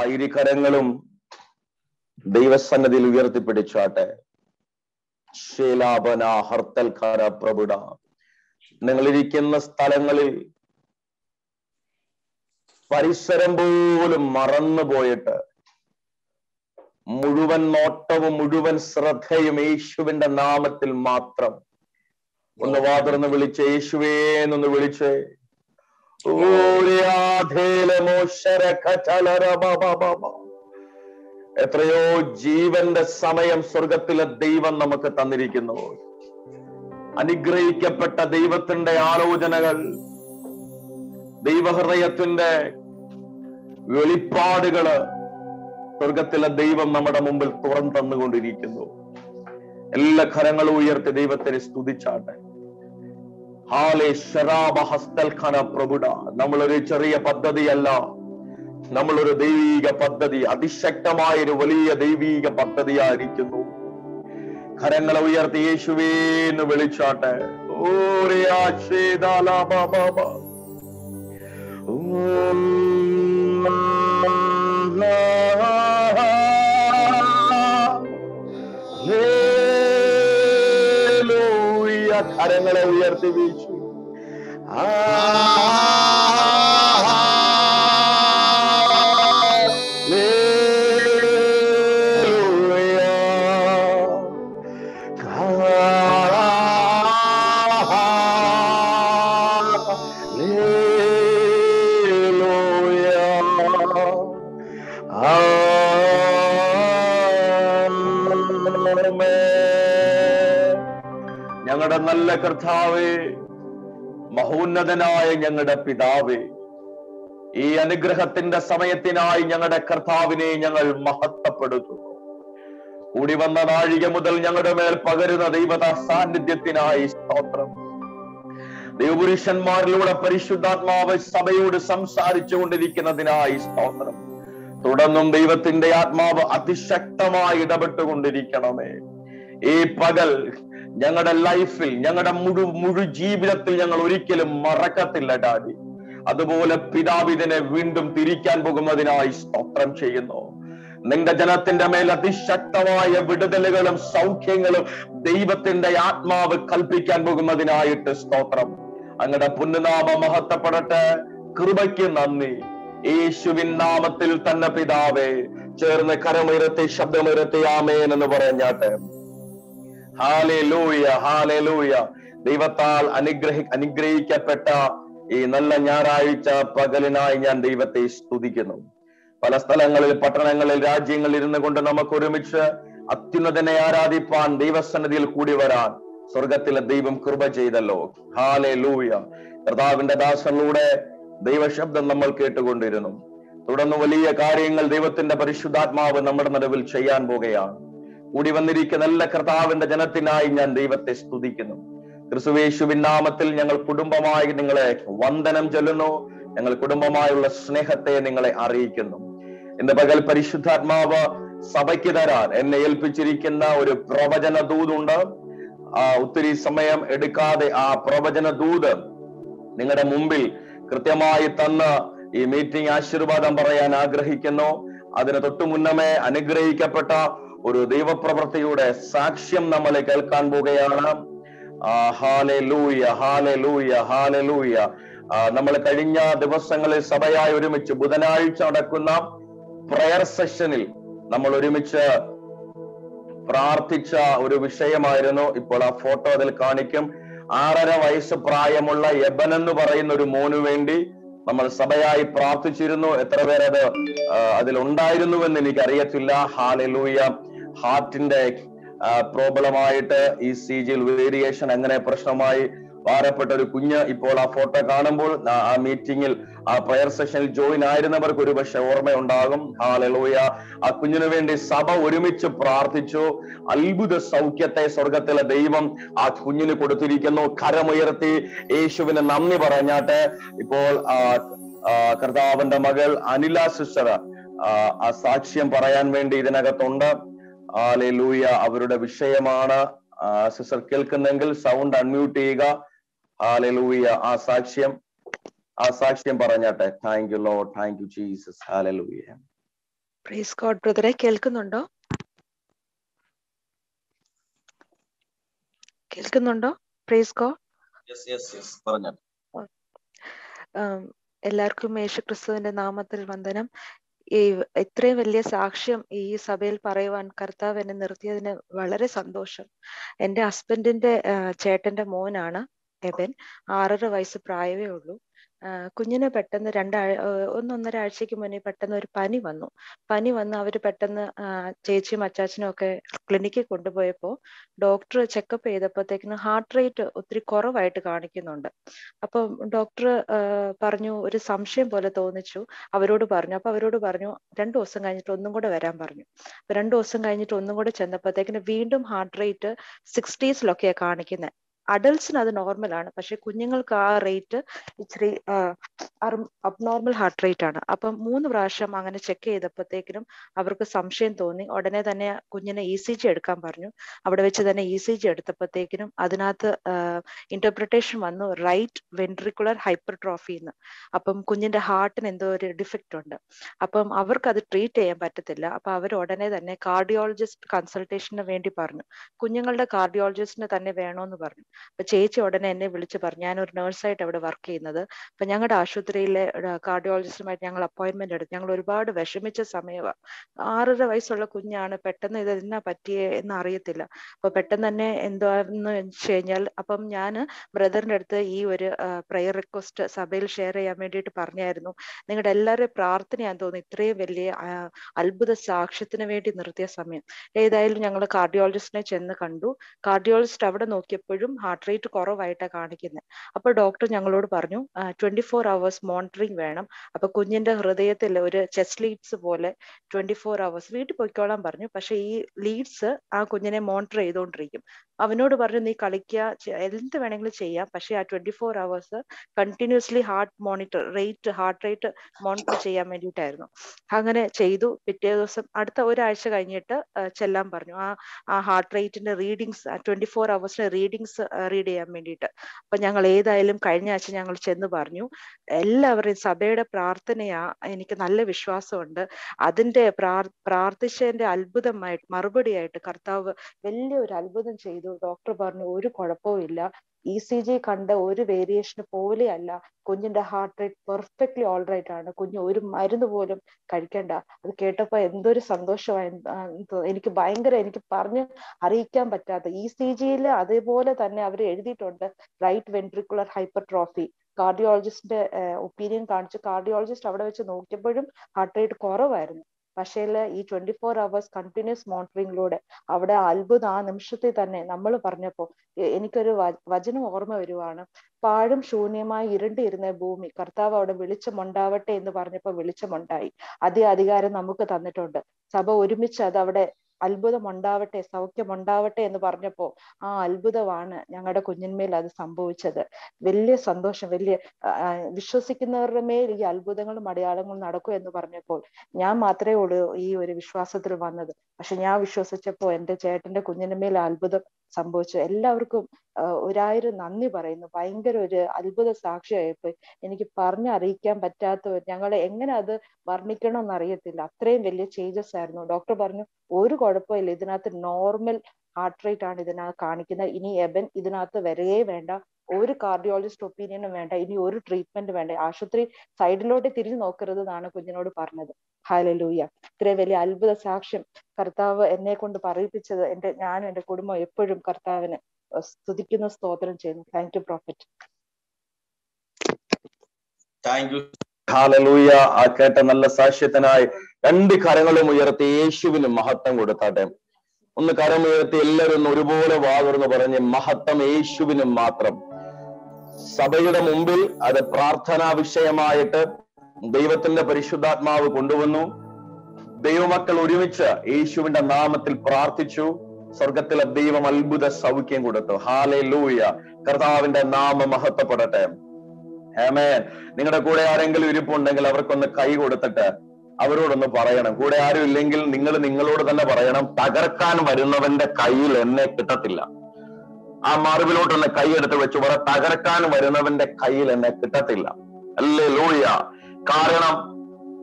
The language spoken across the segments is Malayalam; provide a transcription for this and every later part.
ഇരുകരങ്ങളും ദൈവസന്നതിയിൽ ഉയർത്തിപ്പിടിച്ചാട്ടെ ശേലാപന ഹർത്തൽക്കാര പ്രഭുട നിങ്ങൾ ഇരിക്കുന്ന സ്ഥലങ്ങളിൽ പരിസരം പോലും മറന്നു പോയിട്ട് മുഴുവൻ നോട്ടവും മുഴുവൻ ശ്രദ്ധയും യേശുവിന്റെ നാമത്തിൽ മാത്രം ഒന്ന് വാതിർന്ന് വിളിച്ച് യേശുവേ എന്നൊന്ന് വിളിച്ച് എത്രയോ ജീവന്റെ സമയം സ്വർഗത്തിലെ ദൈവം നമുക്ക് തന്നിരിക്കുന്നു അനുഗ്രഹിക്കപ്പെട്ട ദൈവത്തിന്റെ ആലോചനകൾ ദൈവഹൃദയത്തിന്റെ വെളിപ്പാടുകള് സ്വർഗത്തിലെ ദൈവം നമ്മുടെ മുമ്പിൽ തുറന്നു തന്നുകൊണ്ടിരിക്കുന്നു എല്ലാ കരങ്ങളും ഉയർത്തി ദൈവത്തിനെ സ്തുതിച്ചാട്ടെ ഹാലെ ശരാബഹസ്തൽഖന പ്രഭുട നമ്മളൊരു ചെറിയ പദ്ധതിയല്ല നമ്മളൊരു ദൈവീക പദ്ധതി അതിശക്തമായ ഒരു വലിയ ദൈവീക പദ്ധതിയായിരിക്കുന്നു കരങ്ങളെ ഉയർത്തി യേശുവേ എന്ന് വിളിച്ചാട്ടെ കരങ്ങളെ ഉയർത്തി വീശു ഞങ്ങളുടെ നല്ല കർത്താവേ മഹോന്നതനായ ഞങ്ങളുടെ പിതാവേ ഈ അനുഗ്രഹത്തിന്റെ സമയത്തിനായി ഞങ്ങളുടെ കർത്താവിനെ ഞങ്ങൾ മഹത്വപ്പെടുത്തുന്നു കൂടി വന്ന നാഴിക മുതൽ ഞങ്ങളുടെ മേൽ പകരുന്ന ദൈവത സാന്നിധ്യത്തിനായി സ്തോത്രം ദൈവപുരുഷന്മാരിലൂടെ പരിശുദ്ധാത്മാവ് സഭയോട് സംസാരിച്ചു കൊണ്ടിരിക്കുന്നതിനായി സ്തോത്രം തുടർന്നും ദൈവത്തിന്റെ ആത്മാവ് അതിശക്തമായി ഇടപെട്ടുകൊണ്ടിരിക്കണമേ ഈ പകൽ ഞങ്ങളുടെ ലൈഫിൽ ഞങ്ങളുടെ മുഴു മുഴു ജീവിതത്തിൽ ഞങ്ങൾ ഒരിക്കലും മറക്കത്തില്ല ഡാഡി അതുപോലെ പിതാവ് ഇതിനെ വീണ്ടും തിരിക്കാൻ പോകുന്നതിനായി സ്തോത്രം ചെയ്യുന്നു നിന്റെ ജനത്തിന്റെ മേൽ അതിശക്തമായ വിടുതലുകളും സൗഖ്യങ്ങളും ദൈവത്തിന്റെ ആത്മാവ് കൽപ്പിക്കാൻ പോകുന്നതിനായിട്ട് സ്തോത്രം അങ്ങയുടെ പുണ്യനാമ മഹത്വപ്പെടട്ടെ കൃപയ്ക്ക് നന്ദി യേശുവിൻ നാമത്തിൽ തന്നെ പിതാവേ ചേർന്ന് കരമുയരത്തെ ശബ്ദമുയരത്തെ ആമേൻ എന്ന് പറഞ്ഞാട്ടെ ഹാലെ ലൂയ ഹാലെ ലൂയ ദൈവത്താൽ അനുഗ്രഹി അനുഗ്രഹിക്കപ്പെട്ട ഈ നല്ല ഞായറാഴ്ച പകലിനായി ഞാൻ ദൈവത്തെ സ്തുതിക്കുന്നു പല സ്ഥലങ്ങളിൽ പട്ടണങ്ങളിൽ രാജ്യങ്ങളിൽ ഇരുന്നു കൊണ്ട് നമുക്ക് ഒരുമിച്ച് അത്യുന്നതനെ ആരാധിപ്പാൻ ദൈവസന്നിധിയിൽ കൂടി വരാൻ സ്വർഗത്തിലെ ദൈവം കൃപ ചെയ്തല്ലോ ഹാലെ ലൂയ കർത്താവിന്റെ ദാസനിലൂടെ ദൈവശബ്ദം നമ്മൾ കേട്ടുകൊണ്ടിരുന്നു തുടർന്ന് വലിയ കാര്യങ്ങൾ ദൈവത്തിന്റെ പരിശുദ്ധാത്മാവ് നമ്മുടെ നടുവിൽ ചെയ്യാൻ പോകുകയാണ് കൂടി വന്നിരിക്കുന്ന എല്ലാ കർത്താവിന്റെ ജനത്തിനായി ഞാൻ ദൈവത്തെ സ്തുതിക്കുന്നു ക്രിസ്തുവേശുവിൻ നാമത്തിൽ ഞങ്ങൾ കുടുംബമായി നിങ്ങളെ വന്ദനം ചൊല്ലുന്നു ഞങ്ങൾ കുടുംബമായുള്ള സ്നേഹത്തെ നിങ്ങളെ അറിയിക്കുന്നു ഇന്ന് പകൽ പരിശുദ്ധാത്മാവ് സഭയ്ക്ക് തരാൻ എന്നെ ഏൽപ്പിച്ചിരിക്കുന്ന ഒരു പ്രവചന ദൂതുണ്ട് ആ ഒത്തിരി സമയം എടുക്കാതെ ആ പ്രവചന ദൂത് നിങ്ങളുടെ മുമ്പിൽ കൃത്യമായി തന്ന് ഈ മീറ്റിംഗ് ആശീർവാദം പറയാൻ ആഗ്രഹിക്കുന്നു അതിന് തൊട്ടു മുന്നമേ അനുഗ്രഹിക്കപ്പെട്ട ഒരു ദൈവപ്രവൃത്തിയുടെ സാക്ഷ്യം നമ്മൾ കേൾക്കാൻ പോവുകയാണ് Haley hallelujah hallelujah Haley ലൂയ നമ്മൾ കഴിഞ്ഞ ദിവസങ്ങളിൽ സഭയായി ഒരുമിച്ച് ബുധനാഴ്ച നടക്കുന്ന പ്രയർ സെഷനിൽ നമ്മൾ ഒരുമിച്ച് പ്രാർത്ഥിച്ച ഒരു വിഷയമായിരുന്നു ഇപ്പോൾ ആ ഫോട്ടോ അതിൽ കാണിക്കും ആറര വയസ്സ് പ്രായമുള്ള യബൻ എന്ന് പറയുന്ന ഒരു മോനു വേണ്ടി നമ്മൾ സഭയായി പ്രാർത്ഥിച്ചിരുന്നു എത്ര പേരത് അതിൽ ഉണ്ടായിരുന്നുവെന്ന് എനിക്ക് അറിയത്തില്ല ഹാലലൂയ ഹാർട്ടിന്റെ പ്രോബ്ലമായിട്ട് ഈ സി ജിയിൽ വേരിയേഷൻ അങ്ങനെ പ്രശ്നമായി ഭാരപ്പെട്ട ഒരു കുഞ്ഞ് ഇപ്പോൾ ആ ഫോട്ടോ കാണുമ്പോൾ ആ മീറ്റിംഗിൽ ആ പ്രയർ സെഷനിൽ ജോയിൻ ആയിരുന്നവർക്ക് ഒരു പക്ഷെ ഓർമ്മയുണ്ടാകും ഹാലലൂയ ആ കുഞ്ഞിനു വേണ്ടി സഭ ഒരുമിച്ച് പ്രാർത്ഥിച്ചു അത്ഭുത സൗഖ്യത്തെ സ്വർഗത്തിലെ ദൈവം ആ കുഞ്ഞിന് കൊടുത്തിരിക്കുന്നു കരമുയർത്തി യേശുവിന് നന്ദി പറഞ്ഞാട്ടെ ഇപ്പോൾ കർത്താവിന്റെ മകൾ അനില സിസ്റ്റർ ആ സാക്ഷ്യം പറയാൻ വേണ്ടി ഇതിനകത്തുണ്ട് ആലെ ലൂയ അവരുടെ വിഷയമാണ് സിസ്റ്റർ കേൾക്കുന്നെങ്കിൽ സൗണ്ട് അൺമ്യൂട്ട് ചെയ്യുക ആലെ ലൂയ ആ സാക്ഷ്യം ആ സാക്ഷ്യം പറഞ്ഞാട്ടെ thank you Lord thank you Jesus hallelujah praise God ബ്രദറെ കേൾക്കുന്നുണ്ടോ കേൾക്കുന്നുണ്ടോ praise God yes yes yes പറഞ്ഞു ആം, എല്ലാവർക്കും യേശു ക്രിസ്തുവിന്റെ നാമത്തിൽ വന്ദനം ഈ ഇത്രയും വലിയ സാക്ഷ്യം ഈ സഭയിൽ പറയുവാൻ കർത്താവ് എന്നെ നിർത്തിയതിന് വളരെ സന്തോഷം എൻ്റെ ഹസ്ബൻഡിന്റെ ആ, ചേട്ടന്റെ മോനാണ് എബൻ ആറര വയസ്സ് പ്രായമേ ഉള്ളൂ ആ, കുഞ്ഞിന് പെട്ടെന്ന് രണ്ടാഴ ആ, ഒന്നൊന്നര ആഴ്ചക്ക് മുന്നേ പെട്ടെന്ന് ഒരു പനി വന്നു പനി വന്ന് അവര് പെട്ടെന്ന് ആ, ചേച്ചിയും അച്ചാച്ചനും ഒക്കെ ക്ലിനിക്കിൽ കൊണ്ടുപോയപ്പോൾ ഡോക്ടർ ചെക്കപ്പ് ചെയ്തപ്പോഴത്തേക്കിന് ഹാർട്ട് റേറ്റ് ഒത്തിരി കുറവായിട്ട് കാണിക്കുന്നുണ്ട് അപ്പം ഡോക്ടർ പറഞ്ഞു ഒരു സംശയം പോലെ തോന്നിച്ചു അവരോട് പറഞ്ഞു അപ്പൊ അവരോട് പറഞ്ഞു രണ്ടു ദിവസം കഴിഞ്ഞിട്ട് ഒന്നും കൂടെ വരാൻ പറഞ്ഞു അപ്പൊ രണ്ടു ദിവസം കഴിഞ്ഞിട്ട് ഒന്നും കൂടെ ചെന്നപ്പോഴത്തേക്കിന് വീണ്ടും ഹാർട്ട് റേറ്റ് സിക്സ്റ്റീസിലൊക്കെയാണ് കാണിക്കുന്നത് അഡൽട്സിന് അത് നോർമലാണ് പക്ഷെ കുഞ്ഞുങ്ങൾക്ക് ആ റേറ്റ് ഇച്ചിരി അബ്നോർമൽ ഹാർട്ട് റേറ്റ് ആണ് അപ്പം മൂന്ന് പ്രാവശ്യം അങ്ങനെ ചെക്ക് ചെയ്തപ്പോഴത്തേക്കിനും അവർക്ക് സംശയം തോന്നി ഉടനെ തന്നെ കുഞ്ഞിനെ ഇ സി ജി എടുക്കാൻ പറഞ്ഞു അവിടെ വെച്ച് തന്നെ ഇ സി ജി എടുത്തപ്പോഴത്തേക്കിനും അതിനകത്ത് ഇന്റർപ്രിട്ടേഷൻ വന്നു റൈറ്റ് വെൻട്രിക്കുലർ ഹൈപ്പർട്രോഫി എന്ന് അപ്പം കുഞ്ഞിന്റെ ഹാർട്ടിന് എന്തോ ഒരു ഡിഫക്റ്റ് ഉണ്ട് അപ്പം അവർക്ക് അത് ട്രീറ്റ് ചെയ്യാൻ പറ്റത്തില്ല അപ്പൊ അവർ ഉടനെ തന്നെ കാർഡിയോളജിസ്റ്റ് കൺസൾട്ടേഷന് വേണ്ടി പറഞ്ഞു കുഞ്ഞുങ്ങളുടെ കാർഡിയോളജിസ്റ്റിനെ തന്നെ വേണമെന്ന് പറഞ്ഞു അപ്പൊ ചേച്ചി ഉടനെ എന്നെ വിളിച്ച് പറഞ്ഞു ഞാനൊരു നേഴ്സായിട്ട് അവിടെ വർക്ക് ചെയ്യുന്നത് അപ്പൊ ഞങ്ങളുടെ ആശുപത്രിയിലെ കാർഡിയോളജിസ്റ്റുമായിട്ട് ഞങ്ങൾ അപ്പോയിന്റ്മെന്റ് എടുത്തു ഞങ്ങൾ ഒരുപാട് വിഷമിച്ച സമയമാണ് ആറര വയസ്സുള്ള കുഞ്ഞാണ് പെട്ടെന്ന് ഇത് എന്നാ പറ്റിയേ എന്ന് അറിയത്തില്ല അപ്പൊ പെട്ടെന്ന് തന്നെ എന്താന്ന് വെച്ച് കഴിഞ്ഞാൽ അപ്പം ഞാൻ ബ്രദറിന്റെ അടുത്ത് ഈ ഒരു പ്രയർ റിക്വസ്റ്റ് സഭയിൽ ഷെയർ ചെയ്യാൻ വേണ്ടിയിട്ട് പറഞ്ഞായിരുന്നു നിങ്ങളുടെ എല്ലാവരുടെയും പ്രാർത്ഥനയാന്ന് തോന്നുന്നു ഇത്രയും വലിയ ആ, അത്ഭുത സാക്ഷ്യത്തിന് വേണ്ടി നിർത്തിയ സമയം ഏതായാലും ഞങ്ങൾ കാർഡിയോളജിസ്റ്റിനെ ചെന്ന് കണ്ടു കാർഡിയോളജിസ്റ്റ് അവിടെ നോക്കിയപ്പോഴും ഹാർട്ട് റേറ്റ് കുറവായിട്ടാണ് കാണിക്കുന്നത് അപ്പൊ ഡോക്ടർ ഞങ്ങളോട് പറഞ്ഞു ട്വന്റി ഫോർ അവേഴ്സ് മോണിറ്ററിങ് വേണം അപ്പൊ കുഞ്ഞിന്റെ ഹൃദയത്തിൽ ഒരു ചെസ്റ്റ് ലീഡ്സ് പോലെ ട്വന്റി ഫോർ അവേഴ്സ് വീട്ടിൽ പൊയ്ക്കോളാൻ പറഞ്ഞു പക്ഷെ ഈ ലീഡ്സ് ആ കുഞ്ഞിനെ മോണിറ്റർ ചെയ്തുകൊണ്ടിരിക്കും അവനോട് പറഞ്ഞു നീ കളിക്കുക ചെ- എന്ത് വേണമെങ്കിലും ചെയ്യാം പക്ഷെ ആ twenty four hours continuously heart monitor rate heart rate monitor ചെയ്യാൻ വേണ്ടിയിട്ടായിരുന്നു അങ്ങനെ ചെയ്തു പിറ്റേ ദിവസം അടുത്ത ഒരാഴ്ച കഴിഞ്ഞിട്ട് ആ, ചെല്ലാൻ പറഞ്ഞു ആ ആ ഹാർട്ട് റേറ്റിന്റെ റീഡിങ്സ് ട്വന്റി ഫോർ അവേഴ്സിന്റെ റീഡിങ്സ് റീഡ് ചെയ്യാൻ വേണ്ടിയിട്ട് അപ്പൊ ഞങ്ങൾ ഏതായാലും കഴിഞ്ഞ ആഴ്ച ഞങ്ങൾ ചെന്ന് പറഞ്ഞു എല്ലാവരെയും സഭയുടെ പ്രാർത്ഥനയാ എനിക്ക് നല്ല വിശ്വാസമുണ്ട് അതിന്റെ പ്രാർ പ്രാർത്ഥിച്ചതിന്റെ അത്ഭുതമായിട്ട് മറുപടിയായിട്ട് കർത്താവ് വലിയൊരു അത്ഭുതം ചെയ്തു ഡോക്ടർ പറഞ്ഞു ഒരു കുഴപ്പവും ഇല്ല ഇ സി ജി കണ്ട ഒരു വേരിയേഷന് പോലെയല്ല കുഞ്ഞിന്റെ heart rate perfectly all right ആണ് കുഞ്ഞ് ഒരു മരുന്ന് പോലും കഴിക്കണ്ട അത് കേട്ടപ്പോ എന്തൊരു സന്തോഷമായി എനിക്ക് ഭയങ്കര എനിക്ക് പറഞ്ഞ് അറിയിക്കാൻ പറ്റാത്ത ഇ സി ജിയിൽ അതേപോലെ തന്നെ അവർ എഴുതിയിട്ടുണ്ട് റൈറ്റ് വെൻട്രിക്കുലർ ഹൈപ്പർട്രോഫി കാർഡിയോളജിസ്റ്റിന്റെ ഒപ്പീനിയൻ കാണിച്ചു കാർഡിയോളജിസ്റ്റ് അവിടെ വെച്ച് നോക്കിയപ്പോഴും ഹാർട്ട് റേറ്റ് കുറവായിരുന്നു പക്ഷേ ഈ ട്വന്റി ഫോർ അവേഴ്സ് കണ്ടിന്യൂസ് മോണിറ്ററിംഗിലൂടെ അവിടെ അത്ഭുതം ആ നിമിഷത്തിൽ തന്നെ നമ്മൾ പറഞ്ഞപ്പോ എ- എനിക്കൊരു വ- വചനം ഓർമ്മ വരുവാണ് പാഴും ശൂന്യമായി ഇരുണ്ടിരുന്ന ഭൂമി കർത്താവ് അവിടെ വെളിച്ചമുണ്ടാവട്ടെ എന്ന് പറഞ്ഞപ്പോ വെളിച്ചമുണ്ടായി അതേ അധികാരം നമുക്ക് തന്നിട്ടുണ്ട് സഭ ഒരുമിച്ച് അത് അവിടെ അത്ഭുതം ഉണ്ടാവട്ടെ സൗഖ്യം ഉണ്ടാവട്ടെ എന്ന് പറഞ്ഞപ്പോ ആ അത്ഭുതമാണ് ഞങ്ങളുടെ കുഞ്ഞിന്മേൽ അത് സംഭവിച്ചത് വലിയ സന്തോഷം വലിയ ആ, ആ, വിശ്വസിക്കുന്നവരുടെ മേൽ ഈ അത്ഭുതങ്ങളും അടയാളങ്ങളും നടക്കും എന്ന് പറഞ്ഞപ്പോൾ ഞാൻ മാത്രമേ ഉള്ളൂ ഈ ഒരു വിശ്വാസത്തിൽ വന്നത് പക്ഷെ ഞാൻ വിശ്വസിച്ചപ്പോ എന്റെ ചേട്ടന്റെ കുഞ്ഞിന്റെ മേൽ അത്ഭുതം സംഭവിച്ചു എല്ലാവർക്കും ആ, ഒരായിരം നന്ദി പറയുന്നു ഭയങ്കര ഒരു അത്ഭുത സാക്ഷിയായിപ്പോയി എനിക്ക് പറഞ്ഞറിയിക്കാൻ പറ്റാത്ത ഒരു- ഞങ്ങളെ എങ്ങനെ അത് വർണ്ണിക്കണമെന്ന് അറിയത്തില്ല അത്രയും വലിയ ചേഞ്ചസ് ആയിരുന്നു ഡോക്ടർ പറഞ്ഞു ഒരു കുഴപ്പമില്ല ഇതിനകത്ത് നോർമൽ ഹാർട്ട് റേറ്റ് ആണ് ഇതിനകത്ത് കാണിക്കുന്നത് ഇനി എബൻ ഇതിനകത്ത് വരികയേ വേണ്ട ഒരു കാർഡിയോളജിസ്റ്റ് ഒപ്പീനിയനും വേണ്ട ഇനി ഒരു ട്രീറ്റ്മെന്റ് വേണ്ട ആശുപത്രി സൈഡിലോട്ട് തിരിഞ്ഞു നോക്കരുത് എന്നാണ് കുഞ്ഞിനോട് പറഞ്ഞത് ഹാലലൂയ ഇത്രയും വലിയ അത്ഭുത സാക്ഷ്യം കർത്താവ് എന്നെ കൊണ്ട് പറയിപ്പിച്ചത് എന്റെ ഞാനും എന്റെ കുടുംബം എപ്പോഴും കർത്താവിന് സ്തുതിക്കുന്ന സ്തോത്രം ചെയ്യുന്നു thank you prophet thank you hallelujah ആ കേട്ട നല്ല സാക്ഷ്യത്തിനായി രണ്ട് കരങ്ങളും ഉയർത്തി യേശുവിന് മഹത്വം കൊടുത്താട്ടെ ഒന്ന് കരം ഉയർത്തി എല്ലാവരും ഒന്ന് ഒരുപോലെ വാതുറന്ന് പറഞ്ഞ് മഹത്വം യേശുവിനും മാത്രം സഭയുടെ മുമ്പിൽ അത് പ്രാർത്ഥനാ വിഷയമായിട്ട് ദൈവത്തിന്റെ പരിശുദ്ധാത്മാവ് കൊണ്ടുവന്നു ദൈവമക്കൾ ഒരുമിച്ച് യേശുവിന്റെ നാമത്തിൽ പ്രാർത്ഥിച്ചു സ്വർഗത്തിലെ ദൈവം അത്ഭുത സൗഖ്യം കൊടുത്തു ഹാലേ ലൂയ കർത്താവിന്റെ നാമം മഹത്വപ്പെടട്ടെ ഹേമേൻ നിങ്ങളുടെ കൂടെ ആരെങ്കിലും ഇരിപ്പുണ്ടെങ്കിൽ അവർക്കൊന്ന് കൈ കൊടുത്തിട്ട് അവരോടൊന്ന് പറയണം കൂടെ ആരും ഇല്ലെങ്കിൽ നിങ്ങൾ നിങ്ങളോട് തന്നെ പറയണം തകർക്കാൻ വരുന്നവന്റെ കയ്യിൽ എന്നെ കിട്ടത്തില്ല ആ മാർബിലോട്ടൊന്ന് കൈ എടുത്ത് വെച്ചു പറ തകർക്കാൻ വരുന്നവന്റെ കയ്യിൽ എന്നെ കിട്ടത്തില്ല അല്ലേ ലൂയ കാരണം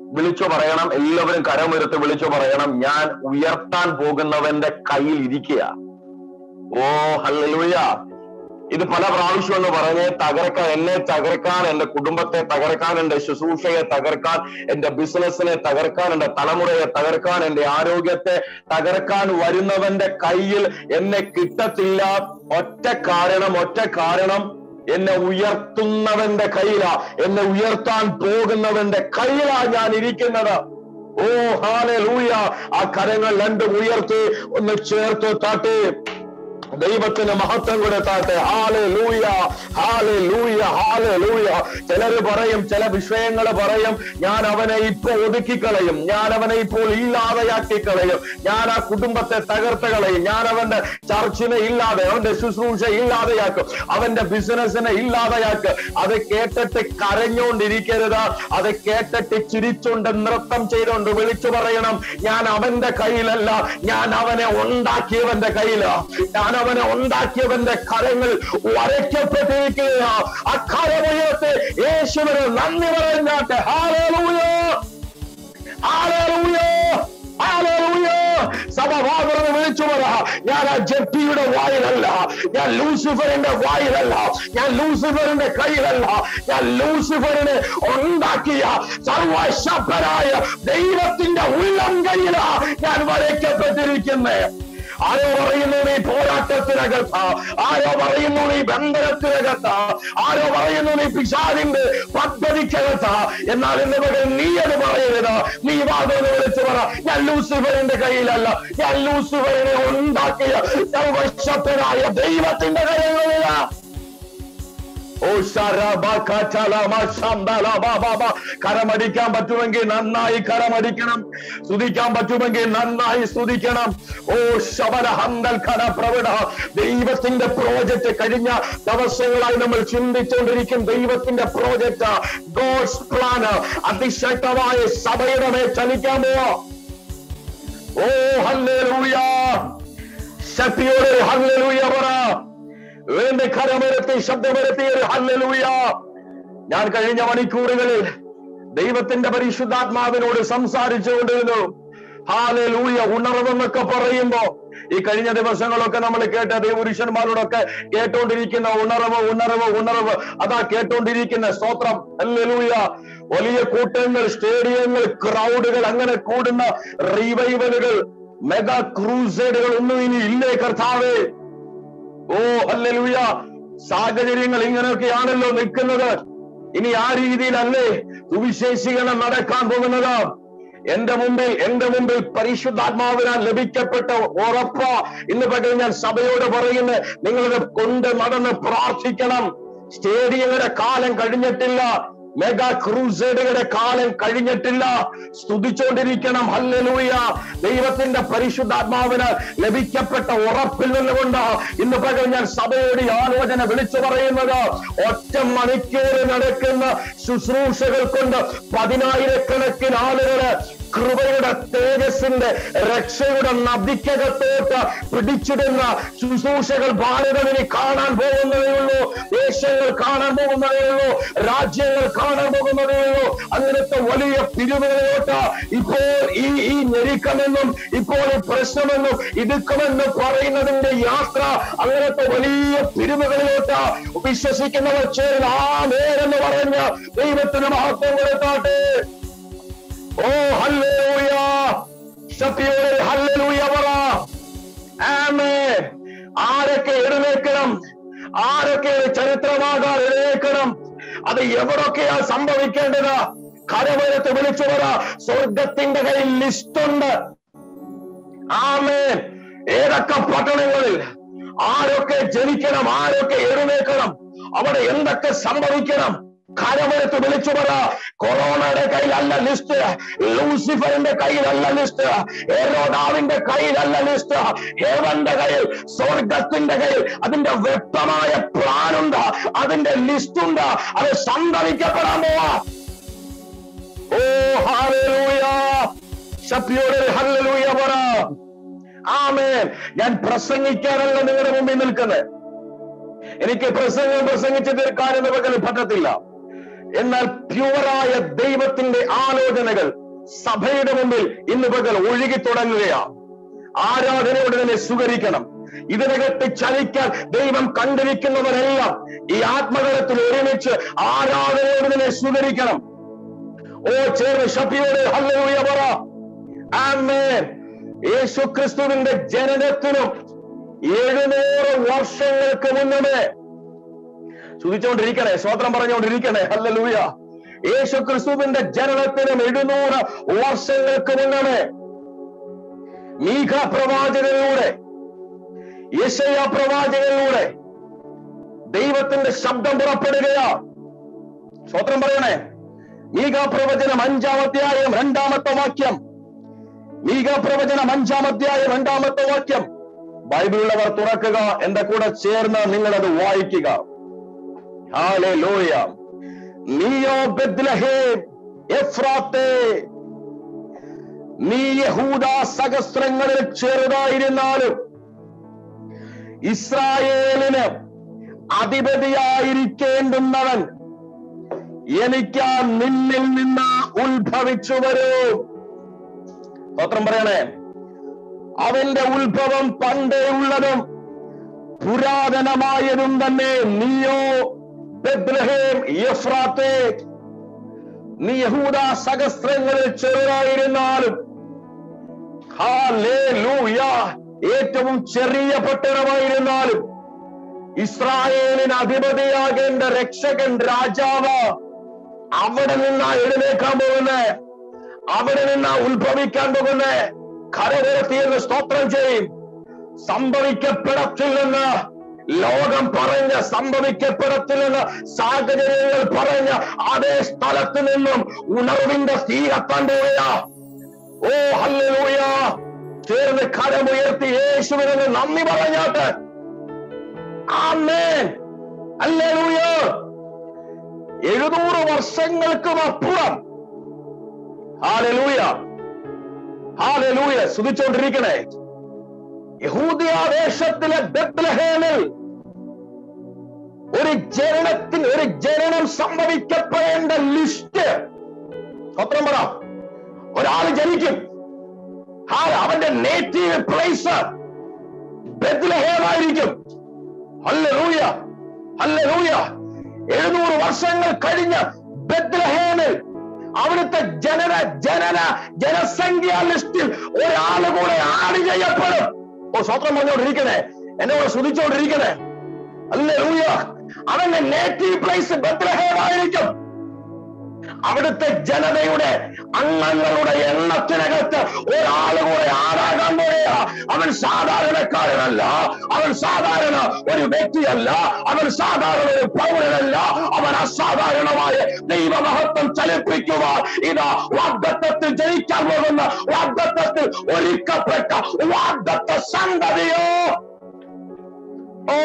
വിളിച്ചു പറയണം എല്ലാവരും കരമുയർത്ത് വിളിച്ചു പറയണം ഞാൻ ഉയർത്താൻ പോകുന്നവന്റെ കയ്യിൽ ഇരിക്കുക ഓ ഹല്ലേലൂയ ഇത് പല പ്രാവശ്യം എന്ന് പറഞ്ഞ് തകർക്കാൻ എന്നെ തകർക്കാൻ എന്റെ കുടുംബത്തെ തകർക്കാൻ എന്റെ ശുശ്രൂഷയെ തകർക്കാൻ എന്റെ ബിസിനസ്സിനെ തകർക്കാൻ എന്റെ തലമുറയെ തകർക്കാൻ എന്റെ ആരോഗ്യത്തെ തകർക്കാൻ വരുന്നവന്റെ കയ്യിൽ എന്നെ കിട്ടത്തില്ല ഒറ്റ കാരണം ഒറ്റ കാരണം എന്നെ ഉയർത്തുന്നവന്റെ കയ്യിലാ എന്നെ ഉയർത്താൻ പോകുന്നവന്റെ കയ്യിലാ ഞാൻ ഇരിക്കുന്നത് ഓ ഹാലെ ലൂയ ആ കരങ്ങൾ രണ്ടും ഉയർത്തി ഒന്ന് ചേർത്ത് താട്ടെ ദൈവത്തിന് മഹത്വം കൊടുത്താട്ടെ hallelujah hallelujah hallelujah ചിലര് പറയും ചില വിഷയങ്ങൾ പറയും ഞാൻ അവനെ ഇപ്പൊ ഒതുക്കിക്കളയും ഞാൻ അവനെ ഇപ്പോൾ ഇല്ലാതെയാക്കി കളയും ഞാൻ ആ കുടുംബത്തെ തകർത്ത് കളയും ഞാൻ അവന്റെ ചർച്ചിനെ ഇല്ലാതെ അവന്റെ ശുശ്രൂഷ ഇല്ലാതെയാക്കും അവന്റെ ബിസിനസ്സിനെ ഇല്ലാതെയാക്കും അത് കേട്ടിട്ട് കരഞ്ഞുകൊണ്ടിരിക്കരുത് അത് കേട്ടിട്ട് ചിരിച്ചുകൊണ്ട് നൃത്തം ചെയ്തുകൊണ്ട് വിളിച്ചു പറയണം ഞാൻ അവന്റെ കയ്യിലല്ല ഞാൻ അവനെ ഉണ്ടാക്കിയവന്റെ കയ്യിലാ ഞാൻ അവനെ ഉണ്ടാക്കിയവന്റെ കരങ്ങൾ വരയ്ക്കപ്പെട്ടിരിക്കുക ആ കരമുയർത്ത് യേശുവിന് നന്ദി പറഞ്ഞാട്ടെ ഹാലൂയ ഹാലൂയ ഹാലൂയ സഭ വാതുറന്ന് വിളിച്ചു പറ ഞാൻ ആ ജപ്പിയുടെ വായിലല്ല ഞാൻ ലൂസിഫറിന്റെ വായിലല്ല ഞാൻ ലൂസിഫറിന്റെ കയ്യിലല്ല ഞാൻ ലൂസിഫറിനെ ഉണ്ടാക്കിയ സർവശക്തനായ ദൈവത്തിന്റെ ഉള്ളം കയ്യിലാ ഞാൻ വരയ്ക്കപ്പെട്ടിരിക്കുന്നത് ആരോ പറയുന്നു നീ പോരാട്ടത്തിനകത്ത് ആരോ പറയുന്നു നീ ബന്ധനത്തിനകത്ത് ആരോ പറയുന്നു നീ പിശാദിന്റെ പദ്ധതിക്കകത്ത് എന്നാൽ ഇന്ന് പകൽ നീ അത് പറയരുത് നീ വാദം വിളിച്ചു പറ ഞാൻ ലൂസിഫറിന്റെ കയ്യിലല്ല ഞാൻ ലൂസിഫറിനെ ഉണ്ടാക്കിയ സർവശക്തനായ ദൈവത്തിന്റെ കയ്യിലുള്ള ഓ കരമടിക്കാൻ പറ്റുമെങ്കിൽ നന്നായി കരമടിക്കണം സ്തുതിക്കാൻ പറ്റുമെങ്കിൽ നന്നായി സ്തുതിക്കണം ഓ ശബര ഹന്തൽ കര പ്രവിട ദൈവത്തിന്റെ പ്രോജക്റ്റ് കഴിഞ്ഞ ദിവസങ്ങളായി നമ്മൾ ചിന്തിച്ചുകൊണ്ടിരിക്കും ദൈവത്തിന്റെ പ്രോജക്റ്റ് ഗോഡ്സ് പ്ലാന് അതിശക്തമായ സഭയുടെ മേൽ ചലിക്കാൻ പോവാ ഓ ഹല്ലേലൂയ ശക്തിയോടെ ഹല്ലേലൂയ പറ വേണ്ടി കരമരത്തി ശബ്ദമരത്തി ഒരു ഹല്ലേലൂയ ഞാൻ കഴിഞ്ഞ മണിക്കൂറുകളിൽ ദൈവത്തിന്റെ പരിശുദ്ധാത്മാവിനോട് സംസാരിച്ചുകൊണ്ടിരുന്നു ഹാലൂയ ഉണർവെന്നൊക്കെ പറയുമ്പോ ഈ കഴിഞ്ഞ ദിവസങ്ങളൊക്കെ നമ്മൾ കേട്ട ദേവപുരുഷന്മാരോടൊക്കെ കേട്ടോണ്ടിരിക്കുന്ന ഉണർവ് ഉണർവ് ഉണർവ് അതാ കേട്ടോണ്ടിരിക്കുന്ന സ്തോത്രം ഹല്ലേലൂയ വലിയ കൂട്ടങ്ങൾ സ്റ്റേഡിയങ്ങൾ ക്രൗഡുകൾ അങ്ങനെ കൂടുന്ന റിവൈവലുകൾ മെഗാ ക്രൂസൈഡുകൾ ഒന്നും ഇനി ഇല്ലേ കർത്താവേ ഓ ഹല്ലേലൂയ സാഹചര്യങ്ങൾ ഇങ്ങനെയൊക്കെയാണല്ലോ നിൽക്കുന്നത് ഇനി ആ രീതിയിലല്ലേ സുവിശേഷീകരണം നടക്കാൻ പോകുന്നത് എന്റെ മുമ്പിൽ എന്റെ മുമ്പിൽ പരിശുദ്ധാത്മാവിനാൽ ലഭിക്കപ്പെട്ട ഉറപ്പ ഇന്ന് പകൽ ഞാൻ സഭയോട് പറയുന്നത് നിങ്ങളത് കൊണ്ട് നടന്ന് പ്രാർത്ഥിക്കണം സ്റ്റേഡിയങ്ങളുടെ കാലം കഴിഞ്ഞിട്ടില്ല മെഗാ ക്രൂസൈഡുകളുടെ കാലം കഴിഞ്ഞിട്ടില്ല സ്തുതിച്ചുകൊണ്ടിരിക്കണം ഹല്ലേലൂയ ദൈവത്തിന്റെ പരിശുദ്ധാത്മാവിന് ലഭിക്കപ്പെട്ട ഉറപ്പിൽ നിന്നുകൊണ്ട് ഇന്ന് പകൽ ഞാൻ സഭയോട് ഈ ആലോചന വിളിച്ചു പറയുന്നത് ഒറ്റ മണിക്കൂർ നടക്കുന്ന ശുശ്രൂഷകൾ കൊണ്ട് പതിനായിരക്കണക്കിന് ആളുകള് കൃപയുടെ തേജസ്സിന്റെ രക്ഷയുടെ നദിക്കകത്തോട്ട് പിടിച്ചിടുന്ന ശുശ്രൂഷകൾ ഭാരതം ഇനി കാണാൻ പോകുന്നതേ ഉള്ളൂ ദേശങ്ങൾ കാണാൻ പോകുന്നതേ ഉള്ളൂ രാജ്യങ്ങൾ കാണാൻ പോകുന്നതേ ഉള്ളൂ അങ്ങനത്തെ വലിയ പിരിവുകളിലോട്ട് ഇപ്പോൾ ഈ ഈ ഞെരുക്കമെന്നും ഇപ്പോൾ ഈ പ്രശ്നമെന്നും ഇടുക്കമെന്ന് പറയുന്നതിന്റെ യാത്ര അങ്ങനത്തെ വലിയ പിരിവുകളിലോട്ട് വിശ്വസിക്കുന്നവർ ചേർന്ന് ആ നേരെന്ന് പറഞ്ഞ് ദൈവത്തിന് മഹത്വം കൊടുത്താട്ടെ ഓ ഹല്ലേലൂയ ശക്തിയോടെ ഹല്ലേലൂയ പറ ആമേൻ ആരൊക്കെ എഴുന്നേൽക്കണം ആരൊക്കെ ചരിത്രമാകാൻ എഴുന്നേൽക്കണം അത് എവിടൊക്കെയാ സംഭവിക്കേണ്ടത് കരവരത്ത് വിളിച്ചു പറ സ്വർഗത്തിന്റെ കയ്യിൽ ലിസ്റ്റുണ്ട് ആമേൻ ഏതൊക്കെ പട്ടണങ്ങളിൽ ആരൊക്കെ ജനിക്കണം ആരൊക്കെ എഴുന്നേൽക്കണം അവിടെ എന്തൊക്കെ സംഭവിക്കണം കരവരത്ത് വിളിച്ചു പറ കൊറോണയുടെ കയ്യിലല്ല ലിസ്റ്റ് ലൂസിഫറിന്റെ കയ്യിലല്ല ലിസ്റ്റ് ഏറോഡാവിന്റെ കയ്യിലല്ല ലിസ്റ്റ് ഹേവന്റെ കയ്യിൽ സ്വർഗത്തിന്റെ കയ്യിൽ അതിന്റെ വ്യക്തമായ പ്ലാൻ ഉണ്ട് അതിന്റെ ലിസ്റ്റ് ഉണ്ട് അത് സംഭവിക്കപ്പെടാൻ പോവാ ഓ ഹാലൂയ ശക്തിയോടെ ഹല്ലേലൂയ പറ ആമേൻ ഞാൻ പ്രസംഗിക്കാനല്ല നിങ്ങളുടെ മുമ്പിൽ നിൽക്കുന്നത് എനിക്ക് പ്രസംഗം പ്രസംഗിച്ച് തീർക്കാനെന്ന് പകൽ പറ്റത്തില്ല എന്നാൽ പ്യുവറായ ദൈവത്തിന്റെ ആലോചനകൾ സഭയുടെ മുമ്പിൽ ഇന്ന് പകൽ ഒഴുകി തുടങ്ങുകയാ ആരാധനയോട് തന്നെ സ്വീകരിക്കണം ഇതിനകത്ത് ചലിക്കാൻ ദൈവം കണ്ടിരിക്കുന്നവരെല്ലാം ഈ ആത്മകലത്തിൽ ഒരുമിച്ച് ആരാധനയോട് തന്നെ സ്വീകരിക്കണം ഓ ചേർന്ന് ഷഫിയോട് ഹല്ലേലൂയ പറ ആമേൻ യേശു ക്രിസ്തുവിന്റെ ജനനത്തിനും എഴുന്നൂറ് വർഷങ്ങൾക്ക് മുന്നമേ സ്തുതിച്ചുകൊണ്ടിരിക്കണേ സ്വോത്രം പറഞ്ഞുകൊണ്ടിരിക്കണേ ഹല്ലേലൂയ യേശു ക്രിസ്തുവിന്റെ ജനനത്തിനും എഴുന്നൂറ് വർഷങ്ങൾക്ക് മുന്നമേ മീഖ പ്രവാചകനിലൂടെ യശയ പ്രവാചകനിലൂടെ ദൈവത്തിന്റെ ശബ്ദം പുറപ്പെടുകയാ സ്വോത്രം പറയണേ മീക പ്രവചനം അഞ്ചാം അധ്യായം രണ്ടാമത്തെ വാക്യം മീക പ്രവചനം അഞ്ചാം അധ്യായം രണ്ടാമത്തെ വാക്യം ബൈബിളുള്ളവർ തുറക്കുക എന്റെ കൂടെ ചേർന്ന് നിങ്ങളത് വായിക്കുക ഹാലേലൂയ നീയോ ബെത്ലഹേം എഫ്രാത്തേ നീ യഹൂദ സഹസ്രങ്ങളിൽ ചെറുതായിരുന്നാലും ഇസ്രായേലിന് അധിപതിയായിരിക്കേണ്ടുന്നവൻ എനിക്ക് നിന്നിൽ നിന്ന് ഉത്ഭവിച്ചു വരും സ്തോത്രം പറയണേ അവന്റെ ഉത്ഭവം പണ്ടേ ഉള്ളതും പുരാതനമായതും തന്നെ നീയോ ബെത്ലഹേം യഫ്രാത്തെ നീ യഹൂദ സഹസ്രങ്ങളിൽ ചെറുതായിരുന്നാലും ഹാലേലൂയ ഏറ്റവും ചെറിയ പട്ടണമായിരുന്നാലും ഇസ്രായേലിന് അധിപതിയാകേണ്ട രക്ഷകൻ രാജാവ് അവിടെ നിന്നാ എഴുന്നേക്കാൻ പോകുന്നേ അവിടെ നിന്നാ ഉത്ഭവിക്കാൻ പോകുന്നേ കരകരത്തിയെന്ന് സ്തോത്രം ചെയ്യും സംഭവിക്കപ്പെടത്തില്ലെന്ന് ലോകം പറഞ്ഞ സംഭവിക്കപ്പെടത്തില്ലെന്ന് സാഹചര്യങ്ങൾ പറഞ്ഞ അതേ സ്ഥലത്ത് നിന്നും ഉണർവിന്റെ തീ കത്താൻ പോവുകയാ ഓ ഹല്ലേലൂയ ചേർന്ന് കരമുയർത്തി യേശുവിനെ നന്ദി പറഞ്ഞാട്ട് ആമേൻ ഹല്ലേലൂയ എഴുന്നൂറ് വർഷങ്ങൾക്കും അപ്പുറം ഹാലലൂയ ഹാലലൂയ സ്തുതിച്ചോണ്ടിരിക്കണേ യഹൂദിയ ദേശത്തിലെ ബെത്ലഹേമിൽ ഒരു ജനനത്തിന് ഒരു ജനനം സംഭവിക്കപ്പെടേണ്ട ലിസ്റ്റ് പത്രം പറ ഒരാൾ ജനിക്കും ആ അവന്റെ നേറ്റീവ് പ്ലേസ് ബെത്ലഹേമായിരിക്കും ഹല്ലേലൂയ ഹല്ലേലൂയ എഴുന്നൂറ് വർഷങ്ങൾ കഴിഞ്ഞ് ബെത്ലഹേമിൽ അവിടുത്തെ ജനന ജനന ജനസംഖ്യാ ലിസ്റ്റിൽ ഒരാൾ കൂടെ ആഡ് ചെയ്യപ്പെടും ഓ സ്വത്രം പറഞ്ഞോണ്ടിരിക്കണേ എന്നോട് ശ്രുതിച്ചോണ്ടിരിക്കണേ അല്ലേ അവന്റെ നേറ്റീവ് പ്ലേസ് ബെത്ലഹേമായിരിക്കും അവിടുത്തെ ജനതയുടെ അംഗങ്ങളുടെ എണ്ണത്തിനകത്ത് ഒരാൾ കൂടെ ആരാകാൻ പോയ അവൻ സാധാരണക്കാരനല്ല അവൻ സാധാരണ ഒരു വ്യക്തിയല്ല അവൻ സാധാരണ ഒരു പൗരനല്ല അവൻ അസാധാരണമായ ദൈവമഹത്വം ചലിപ്പിക്കുവാൻ ഇതാ വാഗ്ദത്തത്തിൽ ജയിക്കാൻ പോകുന്ന വാഗ്ദത്തത്തിൽ ഒരുക്കപ്പെട്ട വാഗ്ദത്ത സന്തതിയോ ഓ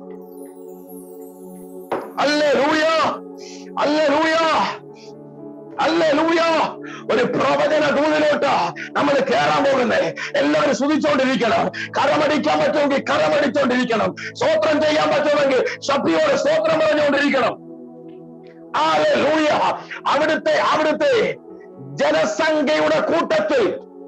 അല്ലേ ലൂയ അല്ലേ ലൂയ അല്ലേലൂയ ഒരു പ്രവചന ദൂതിലോട്ട് നമ്മൾ കയറാൻ പോകുന്നേ എല്ലാവരും സ്തുതിച്ചോണ്ടിരിക്കണം കരമടിക്കാൻ പറ്റുമെങ്കിൽ കരമടിച്ചോണ്ടിരിക്കണം സ്തോത്രം ചെയ്യാൻ പറ്റുമെങ്കിൽ ശക്തിയോടെ സ്തോത്രം പറഞ്ഞുകൊണ്ടിരിക്കണം ലൂയ അവിടുത്തെ അവിടുത്തെ ജനസംഖ്യയുടെ കൂട്ടത്തിൽ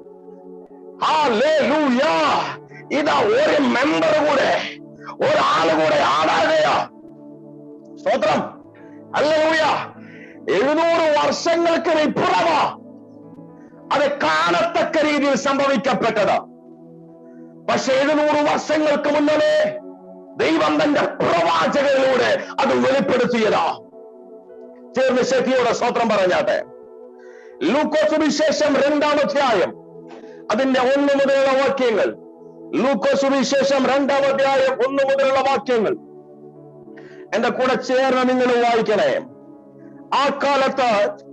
ലൂയ ഇതാ ഒരു മെമ്പർ കൂടെ ഒരാള് കൂടെ ആടാകയാ സ്തോത്രം അല്ലൂയ എഴുന്നൂറ് വർഷങ്ങൾക്ക് ഇപ്പുറമാ അത് കാണത്തക്ക രീതിയിൽ സംഭവിക്കപ്പെട്ടത് പക്ഷെ എഴുന്നൂറ് വർഷങ്ങൾക്ക് മുന്നമേ ദൈവം തന്റെ പ്രവാചകനിലൂടെ അത് വെളിപ്പെടുത്തിയതാ ചേർന്ന് ശക്തിയോടെ സ്വത്രം പറഞ്ഞാട്ടെ ലൂക്കോ സുവിശേഷം രണ്ടാം അധ്യായം അതിന്റെ ഒന്ന് മുതലുള്ള വാക്യങ്ങൾ ലൂക്കോ സുവിശേഷം രണ്ടാം അധ്യായം ഒന്ന് മുതലുള്ള വാക്യങ്ങൾ എന്റെ കൂടെ ചേർന്ന് നിങ്ങൾ വായിക്കണേ ആ കാലത്ത്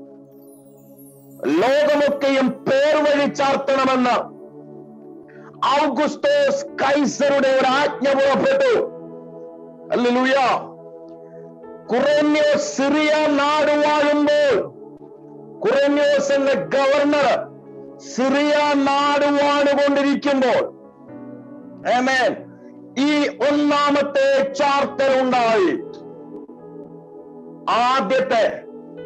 ലോകമൊക്കെയും പേർ വഴി ചാർത്തണമെന്ന് ഔഗുസ്തോസ് കൈസറുടെ ഒരു ആജ്ഞ പുറപ്പെട്ടു അല്ലുയ കുറേന്യോസ് സിറിയ നാട് വാഴുമ്പോൾ കുറേന്യോസ് എന്ന ഗവർണർ സിറിയ നാട് വാണുകൊണ്ടിരിക്കുമ്പോൾ ആമേൻ ഈ ഒന്നാമത്തെ ചാർത്തൽ ഉണ്ടായി ആദ്യത്തെ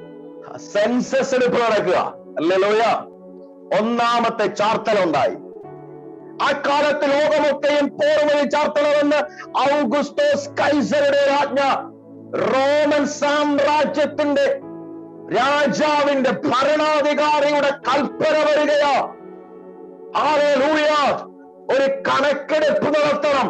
സെൻസസ് എടുപ്പ് നടക്കുക അല്ലല്ലോയ ഒന്നാമത്തെ ചാർത്തൽ ഉണ്ടായി ആ കാലത്ത് ലോകമൊക്കെയും പോർവഴി ചാർത്തണമെന്ന് ഔഗുസ്തോസ് കൈസറുടെ രാജ്ഞ റോമൻ സാമ്രാജ്യത്തിന്റെ രാജാവിന്റെ ഭരണാധികാരിയുടെ കൽപ്പന വരികയാ ഹല്ലേലൂയ ഒരു കണക്കെടുപ്പ് നടത്തണം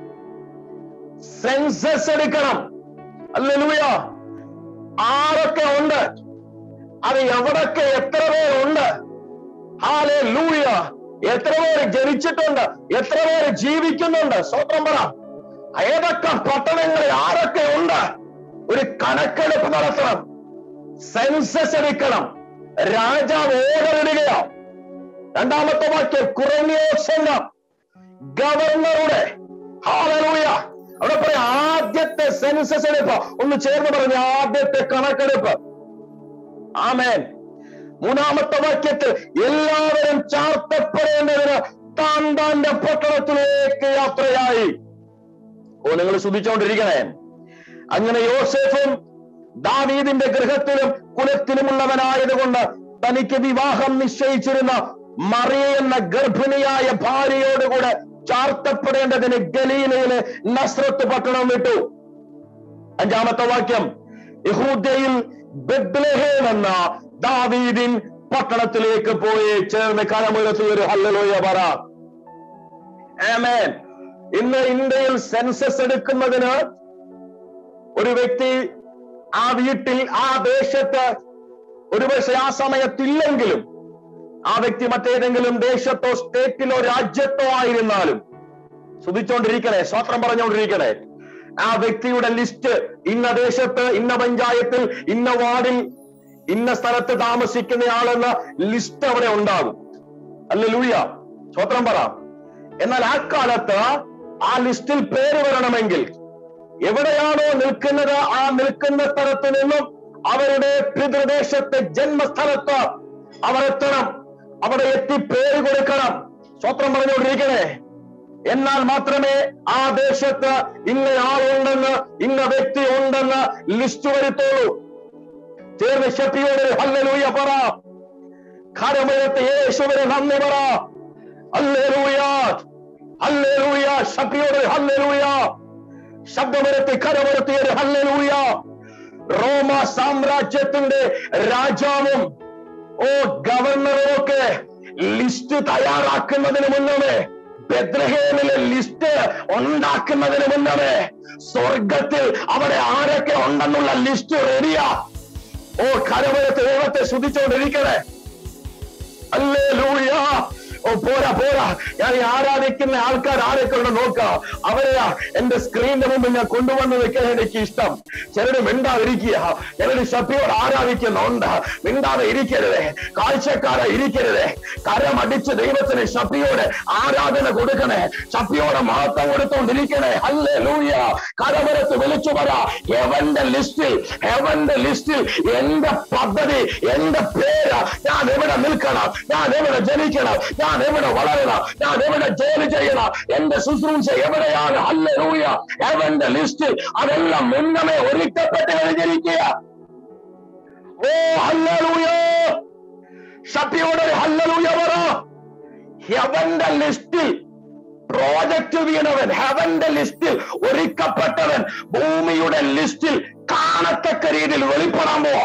സെൻസസ് എടുക്കണം അല്ലൂയ ആരൊക്കെ ഉണ്ട് അത് എവിടൊക്കെ എത്ര പേരുണ്ട് ഹാലേ ലൂയ എത്ര പേര് ജനിച്ചിട്ടുണ്ട് എത്ര പേര് ജീവിക്കുന്നുണ്ട് സ്വത്രം പറ ഏതൊക്കെ പട്ടണങ്ങളിൽ ആരൊക്കെ ഉണ്ട് ഒരു കണക്കെടുപ്പ് നടത്തണം സെൻസസ് എടുക്കണം രാജാവ് ഓർഡർ ഇടുകയാ രണ്ടാമത്തെ വാക്യം കുറഞ്ഞ ഗവർണറുടെ ഹാലൂയ അവിടെ പറയാം ആദ്യത്തെ സെൻസസ് എടുപ്പ് ഒന്ന് ചേർന്ന് പറഞ്ഞ ആദ്യത്തെ കണക്കെടുപ്പ് ആമേൻ മൂന്നാമത്തെ വാക്യത്തിൽ എല്ലാവരും ചാർത്തപ്പെടേണ്ടതിന് താൻ താന്റെ പട്ടണത്തിലേക്ക് യാത്രയായി ഓ നിങ്ങൾ ശ്രദ്ധിച്ചുകൊണ്ടിരിക്കണേ അങ്ങനെ യോസേഫും ദാവീദിന്റെ ഗൃഹത്തിലും കുലത്തിലുമുള്ളവനായതുകൊണ്ട് തനിക്ക് വിവാഹം നിശ്ചയിച്ചിരുന്ന മറിയ എന്ന ഗർഭിണിയായ ഭാര്യയോടുകൂടെ ചാർത്തപ്പെടേണ്ടതിന് ഗലീലയിലെ നസ്രത്ത് പട്ടണം വിട്ടു അഞ്ചാമത്തെ വാക്യം യഹൂദയിൽ ബെത്ലഹേം എന്ന ദാവീദിൻ പട്ടണത്തിലേക്ക് പോയി ചേർന്ന് കരമുയർത്തി ഒരു ഹല്ലലോയ പറ ആമേൻ ഇന്ന് ഇന്ത്യയിൽ സെൻസസ് എടുക്കുന്നതിന് ഒരു വ്യക്തി ആ വീട്ടിൽ ആ ദേശത്ത് ഒരുപക്ഷെ ആ സമയത്തില്ലെങ്കിലും ആ വ്യക്തി മറ്റേതെങ്കിലും ദേശത്തോ സ്റ്റേറ്റിലോ രാജ്യത്തോ ആയിരുന്നാലും ശ്രദ്ധിച്ചുകൊണ്ടിരിക്കണേ സ്വത്രം പറഞ്ഞുകൊണ്ടിരിക്കണേ ആ വ്യക്തിയുടെ ലിസ്റ്റ് ഇന്ന ദേശത്ത് ഇന്ന പഞ്ചായത്തിൽ ഇന്ന വാർഡിൽ ഇന്ന സ്ഥലത്ത് താമസിക്കുന്നയാളെന്ന ലിസ്റ്റ് അവിടെ ഉണ്ടാകും അല്ല ലൂയ സ്വത്രം പറ എന്നാൽ ആ കാലത്ത് ആ ലിസ്റ്റിൽ പേര് വരണമെങ്കിൽ എവിടെയാണോ നിൽക്കുന്നത് ആ നിൽക്കുന്ന സ്ഥലത്ത് നിന്നും അവരുടെ പിതൃദേശത്തെ ജന്മസ്ഥലത്ത് അവർ എത്തണം അവിടെ എത്തി പേര് കൊടുക്കണം സ്വത്രം പറഞ്ഞുകൊണ്ടിരിക്കണേ എന്നാൽ മാത്രമേ ആ ദേശത്ത് ഇന്ന ആളുണ്ടെന്ന് ഇന്ന വ്യക്തി ഉണ്ടെന്ന് ലിസ്റ്റ് വരുത്തുള്ളൂ ചേർന്ന് ശക്തിയോട് ഹല്ലലൂയ പറ കരമയത്ത് യേശുവിന് നന്ദി പറ ഹല്ലേലൂയ ഹല്ലേലൂയ ശക്തിയോട് ഹല്ലേലൂയ ശബ്ദമരത്തി കരമരത്തിയൊരു ഹല്ലേലൂയ റോമ സാമ്രാജ്യത്തിന്റെ രാജാവും ഓ ഗവർണറും ഒക്കെ ലിസ്റ്റ് തയ്യാറാക്കുന്നതിന് മുന്നമേ ബെദ്രഹേമിലെ ലിസ്റ്റ് ഉണ്ടാക്കുന്നതിന് മുന്നമേ സ്വർഗത്തിൽ അവിടെ ആരൊക്കെ ഉണ്ടെന്നുള്ള ലിസ്റ്റ് റെഡിയാ ഓ കരവരത്ത് ദൈവത്തെ ശ്രദ്ധിച്ചുകൊണ്ടിരിക്കണേ അല്ലേ ലൂയ ഓ പോരാ പോരാ ഞാൻ ഈ ആരാധിക്കുന്ന ആൾക്കാർ ആരൊക്കെ ഉണ്ട് നോക്കാം അവരെയാ എന്റെ സ്ക്രീനിന്റെ മുമ്പിൽ ഞാൻ കൊണ്ടുവന്ന് വെക്കാൻ എനിക്ക് ഇഷ്ടം ചിലര് മിണ്ടാതിരിക്കുക ചിലര് ശക്തിയോട് ആരാധിക്കുന്നുണ്ട് മിണ്ടാതെ ഇരിക്കരുതേ കാഴ്ചക്കാരെ ഇരിക്കരുതേ കരമടിച്ച് ദൈവത്തിന് ശക്തിയോട് ആരാധന കൊടുക്കണേ ശക്തിയോടെ മഹത്വം കൊടുത്തോണ്ടിരിക്കണേ അല്ലേ ലൂയ കരവരത്ത് വിളിച്ചു പറ ഹെവന്റെ ലിസ്റ്റിൽ ഹെവന്റെ ലിസ്റ്റിൽ എന്റെ പദ്ധതി എന്റെ പേര് ഞാൻ എവിടെ നിൽക്കണം ഞാൻ എവിടെ ജനിക്കണം ഞാൻ എവിടെ വളരണം ഞാൻ എവിടെ ജോലി ചെയ്യണം എന്റെ ശുശ്രൂഷ എവിടെയാണ് ഹല്ലൂയ ഹെവന്റെ ലിസ്റ്റിൽ അതെല്ലാം മുന്നമേ ഒരുക്കപ്പെട്ട് കഴിഞ്ഞിരിക്കുക ഓ ഹല്ലൂയ ശക്തിയോടെ ഹല്ലൂയ പറ ഹെവന്റെ ലിസ്റ്റിൽ പ്രോജക്റ്റ് വീണവൻ ഹെവന്റെ ലിസ്റ്റിൽ ഒരുക്കപ്പെട്ടവൻ ഭൂമിയുടെ ലിസ്റ്റിൽ കാണത്തക്ക രീതിയിൽ വെളിപ്പെടാൻ പോവാ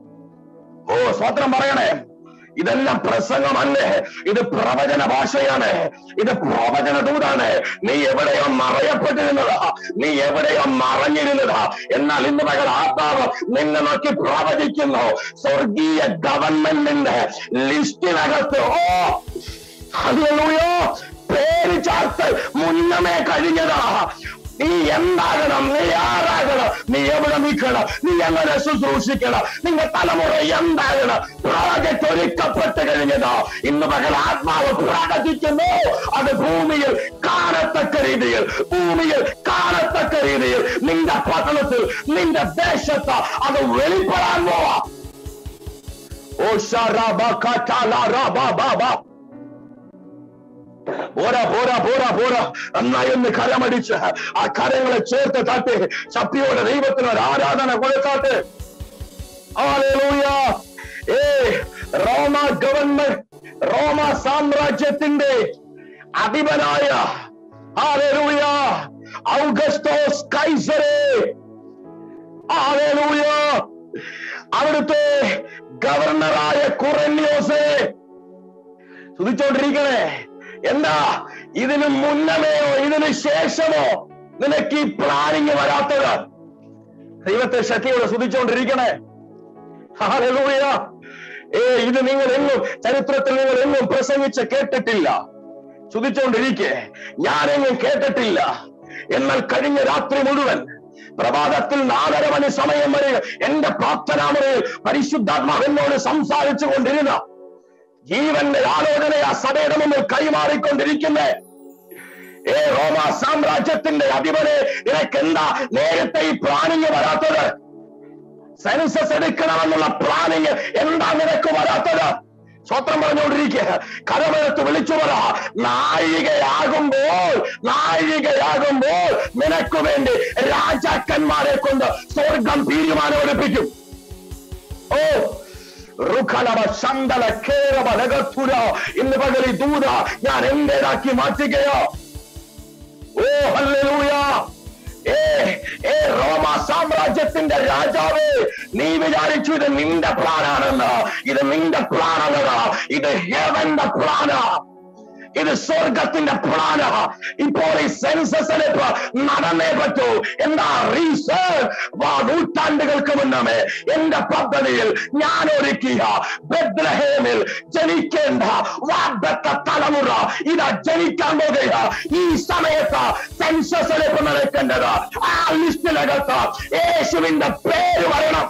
ഓ സ്വത്രം പറയണേ ഇതെല്ലാം പ്രസംഗമല്ലേ ഇത് പ്രവചന ഭാഷയാണ് ഇത് പ്രവചന ദൂതാണ് നീ എവിടെയോ മറയപ്പെട്ടിരുന്നതാ നീ എവിടെയോ മറഞ്ഞിരുന്നതാ എന്നാൽ ഇന്ന് പകൽ ആത്മാവ് നിന്നെ നോക്കി പ്രവചിക്കുന്നു സ്വർഗീയ ഗവൺമെന്റിന്റെ ലിസ്റ്റിനകത്ത് ഓ ഹല്ലേലൂയ പേര് ചാർത്ത് മുന്നമേ കഴിഞ്ഞതാ നീ എന്താകണം നീ ആരാകണം നീ എവിടെ നിൽക്കണം നീ എങ്ങനെ ശുശ്രൂഷിക്കണം നിന്റെ തലമുറ എന്താകണം പ്രോജക്റ്റ് ഒരുക്കപ്പെട്ട് കഴിഞ്ഞതാ ഇന്ന് പകൽ ആത്മാവ് പ്രകടിക്കുന്നു അത് ഭൂമിയിൽ കാണത്തക്ക രീതിയിൽ ഭൂമിയിൽ കാണത്തക്ക രീതിയിൽ നിന്റെ പട്ടണത്തിൽ നിന്റെ ദേശത്ത് അത് വെളിപ്പെടാൻ പോവാ ഓ ഷാ ബാബാ പോരാ പോരാ പോരാ പോരാ നന്നായി ഒന്ന് കരമടിച്ച് ആ കരങ്ങളെ ചേർത്ത് തട്ടി ശക്തിയോടെ ദൈവത്തിന് ഒരു ആരാധന കൊടുത്താട്ട് Hallelujah. ഏ റോമ ഗവൺമെന്റ് റോമ സാമ്രാജ്യത്തിന്റെ അധിപനായ ഹാലലൂയ ഔഗസ്തോസ് കൈസറെ ഹാലലൂയ അവിടുത്തെ ഗവർണറായ കുറന്യോസെ സ്തുതിച്ചോണ്ടിരിക്കണേ എന്താ ഇതിന് മുന്നമേയോ ഇതിന് ശേഷമോ നിനക്ക് ഈ പ്ലാനിങ് വരാത്തത് ദൈവത്തെ ശക്തിയോടെ സ്തുതിച്ചോണ്ടിരിക്കണേ ഹാലലൂയ ഏ ഇത് നിങ്ങൾ എങ്ങും ചരിത്രത്തിൽ നിങ്ങൾ എങ്ങും പ്രസംഗിച്ച് കേട്ടിട്ടില്ല സ്തുതിച്ചോണ്ടിരിക്കെ ഞാനെങ്ങും കേട്ടിട്ടില്ല എന്നാൽ കഴിഞ്ഞ രാത്രി മുഴുവൻ പ്രഭാതത്തിൽ നാലര മണി സമയം വരെ എന്റെ പ്രാർത്ഥനാമുറിയിൽ പരിശുദ്ധാത്മാവ് എന്നോട് സംസാരിച്ചു കൊണ്ടിരുന്ന ജീവന്റെ ആലോചന ആ സഭയുടെ മുമ്പിൽ കൈമാറിക്കൊണ്ടിരിക്കുന്നേ ഏ റോമ സാമ്രാജ്യത്തിന്റെ അധിപനെ നിനക്ക് എന്താ നേരത്തെ ഈ പ്ലാനിങ് വരാത്തത് സെൻസസ് എടുക്കണമെന്നുള്ള പ്ലാനിങ് എന്താ നിനക്ക് വരാത്തത് സ്വത്രം പറഞ്ഞുകൊണ്ടിരിക്കുക കരമെടുത്ത് വിളിച്ചു പറ നാഴികയാകുമ്പോൾ നാഴികയാകുമ്പോൾ നിനക്ക് വേണ്ടി രാജാക്കന്മാരെ കൊണ്ട് സ്വർഗം തീരുമാനമെടുപ്പിക്കും ഓ റുഖലവ ശന്തല കേരവ ലഗത്തുര ഇന്ന് പകലി ദൂത ഞാൻ എന്റേതാക്കി മാറ്റുകയോ ഓ ഹല്ലേലൂയ ഏ ഏ റോമ സാമ്രാജ്യത്തിന്റെ രാജാവേ നീ വിചാരിച്ചു ഇത് നിന്റെ പ്ലാനാണെന്ന് ഇത് നിന്റെ പ്ലാനല്ല ഇത് ഹെവന്റെ പ്ലാനാ ഇത് സ്വർഗത്തിന്റെ പ്ലാനാ ഇപ്പോൾ ഈ സെൻസസ് എടുപ്പ് നടന്നേ പറ്റൂ എന്താ റീസൺ വാ നൂറ്റാണ്ടുകൾക്ക് മുന്നമേ എന്റെ പദ്ധതിയിൽ ഞാൻ ഒരുക്കിയ ബദ്രഹേമിൽ ജനിക്കേണ്ട വാഗ്ദത്ത തലമുറ ഇതാ ജനിക്കാൻ പോകുക ഈ സമയത്ത് സെൻസസ് എടുപ്പ് നടക്കേണ്ടത് ആ ലിസ്റ്റിനകത്ത് യേശുവിന്റെ പേര് വരണം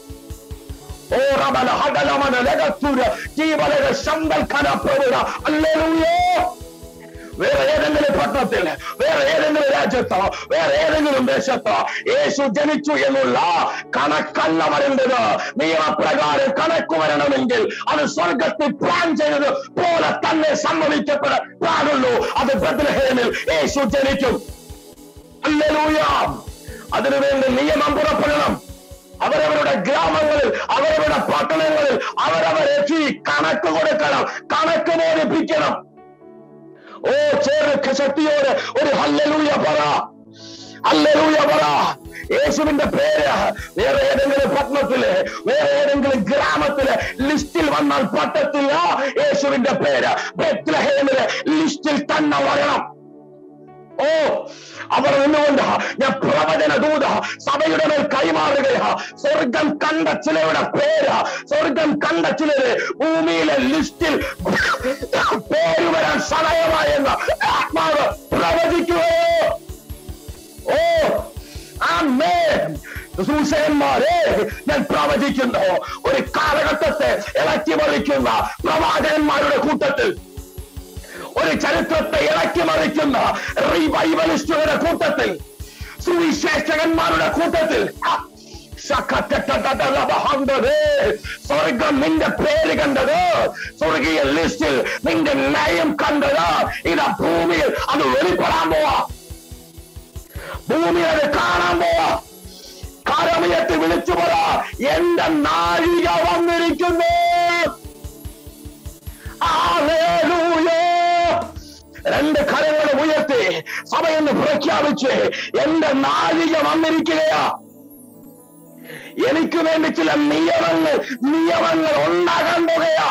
ഓറമന ഹടലമന ലഗത്തുര ജീവലക ശമ്പൽക്കന പ്രഭുര അല്ലേലൂയോ വേറെ ഏതെങ്കിലും പട്ടണത്തിൽ വേറെ ഏതെങ്കിലും രാജ്യത്തോ വേറെ ഏതെങ്കിലും ദേശത്തോ യേശു ജനിച്ചു എന്നുള്ള കണക്കല്ല വരേണ്ടത് നിയമപ്രകാരം കണക്ക് വരണമെങ്കിൽ അത് സ്വർഗത്തിൽ പ്ലാൻ ചെയ്തത് പോലെ തന്നെ സംഭവിക്കപ്പെടാൻ പാടുള്ളൂ അത് ബദ്രഹേമിൽ യേശു ജനിക്കും അല്ലേലൂയ അതിനുവേണ്ടി നിയമം പുറപ്പെടണം അവരവരുടെ ഗ്രാമങ്ങളിൽ അവരവരുടെ പട്ടണങ്ങളിൽ അവരവരെത്തി കണക്ക് കൊടുക്കണം കണക്ക് ബോധിപ്പിക്കണം ഓ ചേർന്ന് ശക്തിയോട് ഒരു ഹല്ലലൂയ പറ ഹല്ലലൂയ പറ യേശുവിന്റെ പേര് വേറെ ഏതെങ്കിലും പട്ടണത്തില് വേറെ ഏതെങ്കിലും ഗ്രാമത്തില് ലിസ്റ്റിൽ വന്നാൽ പറ്റത്തില്ല യേശുവിന്റെ പേര് ബെത്ലഹേമില് ലിസ്റ്റിൽ തന്നെ വരണം ഓ അവർ നിന്നുകൊണ്ട് ഞാൻ പ്രവചന ദൂത സഭയുടെ മേൽ കൈമാറുകയാ സ്വർഗം കണ്ട ചിലരുടെ പേര് സ്വർഗം കണ്ട ചിലര് ഭൂമിയിലെ ലിസ്റ്റിൽ പേര് വരാൻ സമയമായെന്ന് ആത്മാവ് പ്രവചിക്കുകയോ ഓ അമ്മേ ശുശ്രൂഷകന്മാരെ ഞാൻ പ്രവചിക്കുന്നു ഒരു കാലഘട്ടത്തെ ഇളക്കി മറിക്കുന്ന പ്രവാചകന്മാരുടെ കൂട്ടത്തിൽ ഒരു ചരിത്രത്തെ ഇളക്കി മറിക്കുന്ന റിവൈവലിസ്റ്റുകളുടെ കൂട്ടത്തിൽ സുവിശേഷകന്മാരുടെ കൂട്ടത്തിൽ ആ, ശകറ്ററ്ററ്റലബഹന്തത്. സ്വർഗം നിന്റെ പേര് കണ്ടത് സ്വർഗീയ ലിസ്റ്റിൽ നിന്റെ നയം കണ്ടത് ഇതാ ഭൂമിയിൽ അത് വെളിപ്പെടാൻ പോവാ ഭൂമിയിൽ അത് കാണാൻ പോവാ കരമയത്ത് വിളിച്ചു പറ എന്റെ നാഴിക വന്നിരിക്കുന്നു ഹല്ലേലൂയ. രണ്ട് കരങ്ങൾ ഉയർത്തി സഭയെന്ന് പ്രഖ്യാപിച്ച് എന്റെ നാഴിക വന്നിരിക്കുകയാ എനിക്ക് വേണ്ടി ചില നിയമങ്ങൾ നിയമങ്ങൾ ഉണ്ടാകാൻ പോകുകയാ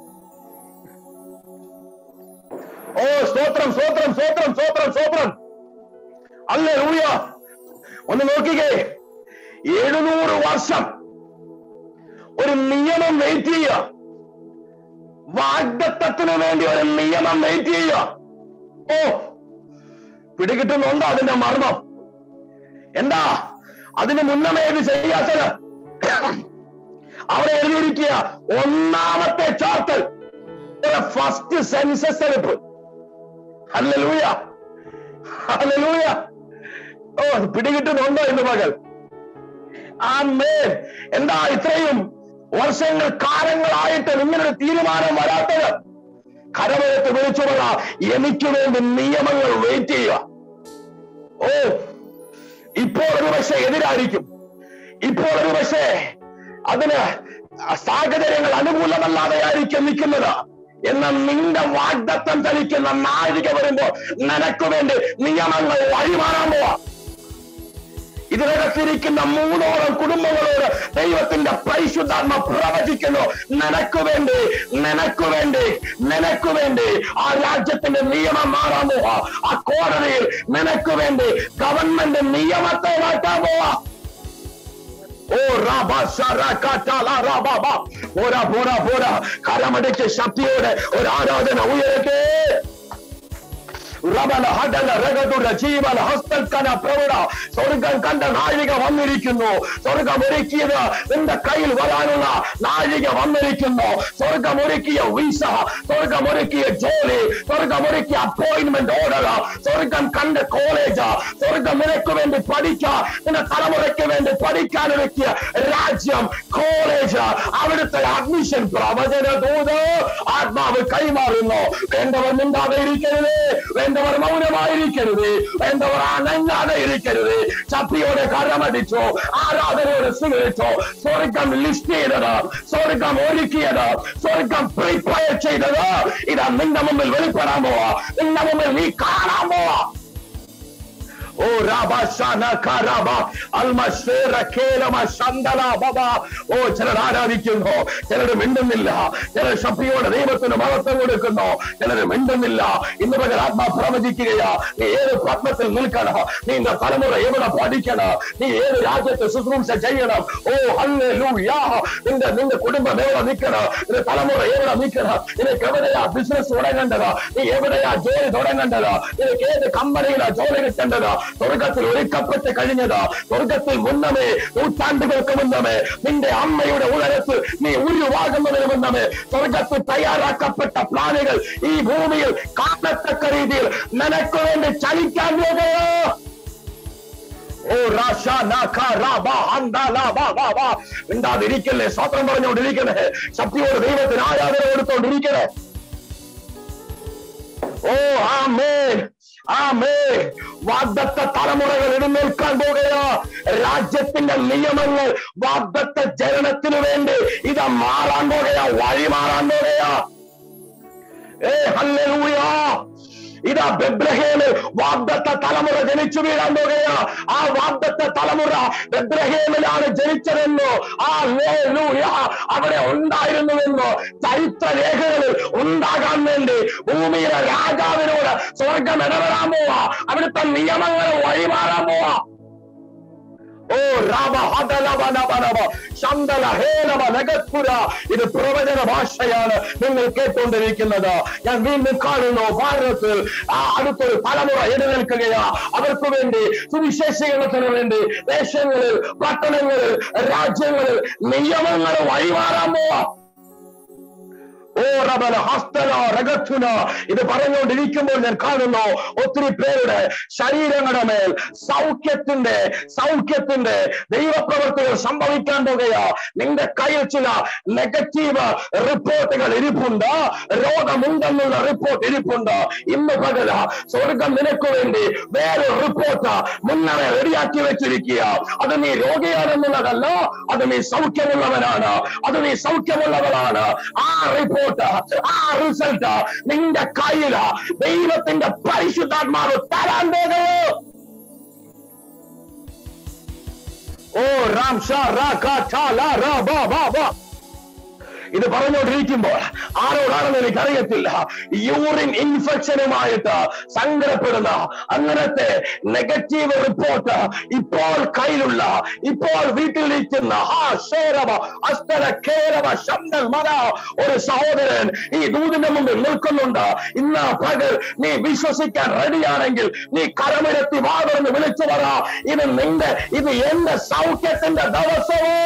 ഓ സ്തോത്രം സ്തോത്രം സ്തോത്രം സ്തോത്രം സ്തോത്രം അല്ലേ ഊയ ഒന്ന് നോക്കിക്കേ എഴുന്നൂറ് വർഷം ഒരു നിയമം വെയിറ്റ് ചെയ്യുക വാഗ്ദത്തത്തിന് വേണ്ടി ഒരു നിയമം വെയിറ്റ് ചെയ്യുക ഓ പിടികിട്ടുന്നുണ്ടോ അതിന്റെ മർമ്മം എന്താ അതിന് മുന്നമേ ഇത് ചെയ്യാത്തത് അവിടെ എഴുതിയിരിക്കുക ഒന്നാമത്തെ ചാർട്ടൽ ഫസ്റ്റ് സെൻസസ് എടുപ്പ് ഹല്ലേലൂയ ഹല്ലേലൂയ ഓ പിടികിട്ടുന്നുണ്ടോ ഇന്ന് പകൽ ആമേ എന്താ ഇത്രയും വർഷങ്ങൾ കാലങ്ങളായിട്ട് ഇങ്ങനൊരു തീരുമാനം വരാത്തത് കരവയത്ത് വിളിച്ചു പറ എനിക്ക് വേണ്ടി നിയമങ്ങൾ വെയിറ്റ് ചെയ്യുക ഓ ഇപ്പോൾ ഒരു പക്ഷേ എതിരായിരിക്കും ഇപ്പോൾ ഒരു പക്ഷേ അതിന് സാഹചര്യങ്ങൾ അനുകൂലമല്ലാതെ ആയിരിക്കും നിൽക്കുന്നത് എന്ന നിന്റെ വാഗ്ദത്തം ചലിക്കുന്ന നാഴിക വരുമ്പോ നിനക്ക് വേണ്ടി നിയമങ്ങൾ വഴിമാറാൻ പോവാ ഇതിനകത്തിരിക്കുന്ന മൂന്നോളം കുടുംബങ്ങളോട് ദൈവത്തിന്റെ പരിശുദ്ധാത്മ പ്രവചിക്കുന്നു നിനക്ക് വേണ്ടി നിനക്ക് വേണ്ടി നിനക്ക് വേണ്ടി ആ രാജ്യത്തിന്റെ നിയമം മാറാൻ പോവാ ആ കോടതിയിൽ നിനക്ക് വേണ്ടി ഗവൺമെന്റ് നിയമത്തെ മാറ്റാൻ പോവാ ഓ റാബ ശരകടല റബബ പോരാ പോരാ പോരാ കരമടിക്ക് ശക്തിയോടെ ഒരു ആരാധന ഉയരട്ടെ റബല ഹടല രഗതുര ജീവന ഹസ്തൽക്കന പ്രവണ സ്വർഗം കണ്ട നാഴിക വന്നിരിക്കുന്നു സ്വർഗം ഒരുക്കിയത് നിന്റെ കയ്യിൽ വരാനുള്ള നാഴിക വന്നിരിക്കുന്നു സ്വർഗം ഒരുക്കിയ വീസ സ്വർഗം ഒരുക്കിയ ജോലി സ്വർഗം ഒരുക്കിയ അപ്പോയിന്റ്മെന്റ് ഓർഡർ സ്വർഗം കണ്ട കോളേജ് സ്വർഗം നിനക്ക് വേണ്ടി പഠിക്കാൻ നിന്റെ തലമുറയ്ക്ക് വേണ്ടി പഠിക്കാൻ ഒരുക്കിയ രാജ്യം കോളേജ് അവിടുത്തെ അഡ്മിഷൻ പ്രവചന ദൂത് ആത്മാവ് കൈമാറുന്നു വേണ്ടവർ മിണ്ടാതെ ഇരിക്കരുത് വേണ്ടവർ മൗനമായിരിക്കരുത് വേണ്ടവർ അനങ്ങാതെ ഇരിക്കരുത് ചപ്പിയോടെ കരമടിച്ചോ ആരാധനയോടെ സ്വീകരിച്ചോ സ്വർഗം ലിസ്റ്റ് ചെയ്തത് സ്വർഗം ഒരുക്കിയത് സ്വർഗം പ്രിപ്പയർ ചെയ്തത് ഇതാ നിന്റെ മുമ്പിൽ വെളിപ്പെടാൻ പോവാ നിന്റെ മുമ്പിൽ നീ കാണാൻ പോവാ ഓ രാബാശാന കാരാബ അൽമശേര കേലമ ശന്തല ബബ ഓ ചിലർ ആരാധിക്കുന്നു ചിലർ മിണ്ടുന്നില്ല ചിലർ ശക്തിയോടെ ദൈവത്തിന് മഹത്വം കൊടുക്കുന്നു ചിലർ മിണ്ടുന്നില്ല ഇന്ന് പകൽ ആത്മാ പ്രവചിക്കുകയാ നീ ഏത് പത്മത്തിൽ നിൽക്കണം നിന്റെ തലമുറ എവിടെ പഠിക്കണം നീ ഏത് രാജ്യത്ത് ശുശ്രൂഷ ചെയ്യണം ഓ അല്ലേ ലൂയാ നിന്റെ നിന്റെ കുടുംബം എവിടെ നിൽക്കണം നിന്റെ തലമുറ എവിടെ നിൽക്കണം നിനക്ക് എവിടെയാ ബിസിനസ് തുടങ്ങേണ്ടത് നീ എവിടെയാ ജോലി തുടങ്ങേണ്ടത് നിനക്ക് ഏത് കമ്പനിയിലാ ജോലി കിട്ടേണ്ടത് സ്വർഗത്തിൽ ഒരുക്കപ്പെട്ട് കഴിഞ്ഞത് സ്വർഗത്തിൽ മുന്നമേ നൂറ്റാണ്ടുകൾക്ക് മുന്നമേ നിന്റെ അമ്മയുടെ ഉദരത്ത് നീ ഉരുവാകുന്നതിന് മുന്നമേ സ്വർഗത്തിൽ തയ്യാറാക്കപ്പെട്ട പ്ലാനുകൾ ഈ ഭൂമിയിൽ കാണത്തക്ക രീതിയിൽ നിനക്ക് വേണ്ടി ചലിക്കാൻ പോകുകയോ ഓ റാഷ നാഖ റാബ ഹന്ദ ലാബ ബാബ മിണ്ടാതിരിക്കല്ലേ സ്വത്രം പറഞ്ഞുകൊണ്ടിരിക്കണേ ശക്തിയോട് ദൈവത്തിന് ആരാധന കൊടുത്തോണ്ടിരിക്കണേ ഓ ആമേൻ ആമേ വാഗ്ദത്ത തലമുറകൾ എഴുന്നേൽക്കാൻ പോകുകയോ രാജ്യത്തിന്റെ നിയമങ്ങൾ വാഗ്ദത്ത ജനനത്തിനു വേണ്ടി ഇത് മാറാൻ പോകുകയോ വഴി മാറാൻ പോകുകയോ ഏ ഹല്ലേലൂയാ ഇതാ ബെബ്രഹേമിൽ വാഗ്ദത്ത തലമുറ ജനിച്ചു വീഴാൻ പോകുകയാ ആ വാഗ്ദത്ത തലമുറ ബെബ്രഹേമിലാണ് ജനിച്ചതെന്നോ ആ ഹല്ലേലൂയ അവിടെ ഉണ്ടായിരുന്നുവെന്നോ ചരിത്ര രേഖകളിൽ ഉണ്ടാകാൻ വേണ്ടി ഭൂമിയിലെ രാജാവിനോട് സ്വർഗം ഇടപെടാൻ പോവാ അവിടുത്തെ നിയമങ്ങൾ വഴിമാറാൻ പോവാ ഓ രാമ ഹതലവനവനവ ശന്തല ഹേനവ നഗത്പുര ഇത് പ്രവചന ഭാഷയാണ് നിങ്ങൾ കേട്ടുകൊണ്ടിരിക്കുന്നത് ഞാൻ വീണ്ടും കാണുന്നു ഭാരതത്തിൽ ആ അടുത്തൊരു തലമുറ എഴുന്നേൽക്കുകയാ അവർക്ക് വേണ്ടി സുവിശേഷീകരണത്തിന് വേണ്ടി ദേശങ്ങളിൽ പട്ടണങ്ങളിൽ രാജ്യങ്ങളിൽ നിയമങ്ങൾ വഴിമാറാൻ പോവാ ഓ റബല ഹസ്തന രഗത്തുന ഇത് പറഞ്ഞുകൊണ്ടിരിക്കുമ്പോൾ ഞാൻ കാണുന്നു ഒത്തിരി പേരുടെ ശരീരങ്ങളുടെ മേൽ സൗഖ്യത്തിന്റെ സൗഖ്യത്തിന്റെ ദൈവപ്രവർത്തികൾ സംഭവിക്കാൻ പോകുകയാ നിന്റെ കയ്യിൽ ചില നെഗറ്റീവ് റിപ്പോർട്ടുകൾ ഇരിപ്പുണ്ട് രോഗമുണ്ടെന്നുള്ള റിപ്പോർട്ട് ഇരിപ്പുണ്ട് ഇന്ന് പകല സ്വർഗം നിനക്ക് വേണ്ടി വേറൊരു റിപ്പോർട്ട് മുന്നമേ റെഡിയാക്കി വെച്ചിരിക്കുക അത് നീ രോഗിയാണെന്നുള്ളതല്ല അത് നീ സൗഖ്യമുള്ളവനാണ് അത് നീ സൗഖ്യമുള്ളവളാണ് ആ റിപ്പോർട്ട് ആ റിസൾട്ട് നിന്റെ കയ്യില് ദൈവത്തിന്റെ പരിശുദ്ധാത്മാവ് തരാൻ പോകുന്നു ഓ റാം ഷാ റാ കാ ഠാ ലാ റാ ബാ ബാ ബാ ഇത് പറഞ്ഞുകൊണ്ടിരിക്കുമ്പോൾ ആരോടാണെന്ന് എനിക്കറിയത്തില്ല യൂറിൻ ഇൻഫെക്ഷനുമായിട്ട് സങ്കടപ്പെടുന്ന അങ്ങനത്തെ നെഗറ്റീവ് റിപ്പോർട്ട് ഇപ്പോൾ കയ്യിലുള്ള ഇപ്പോൾ വീട്ടിലിരിക്കുന്ന ആ ശേരവ അസ്തര കേരവ ശബ്ദൽ മത ഒരു സഹോദരൻ ഈ ദൂതിന്റെ മുമ്പിൽ നിൽക്കുന്നുണ്ട് ഇന്ന് പകൽ നീ വിശ്വസിക്കാൻ റെഡിയാണെങ്കിൽ നീ കരമിരത്തി വാതർന്ന് വിളിച്ചു പറ ഇത് നിന്റെ ഇത് എന്റെ സൗഖ്യത്തിന്റെ ദിവസമോ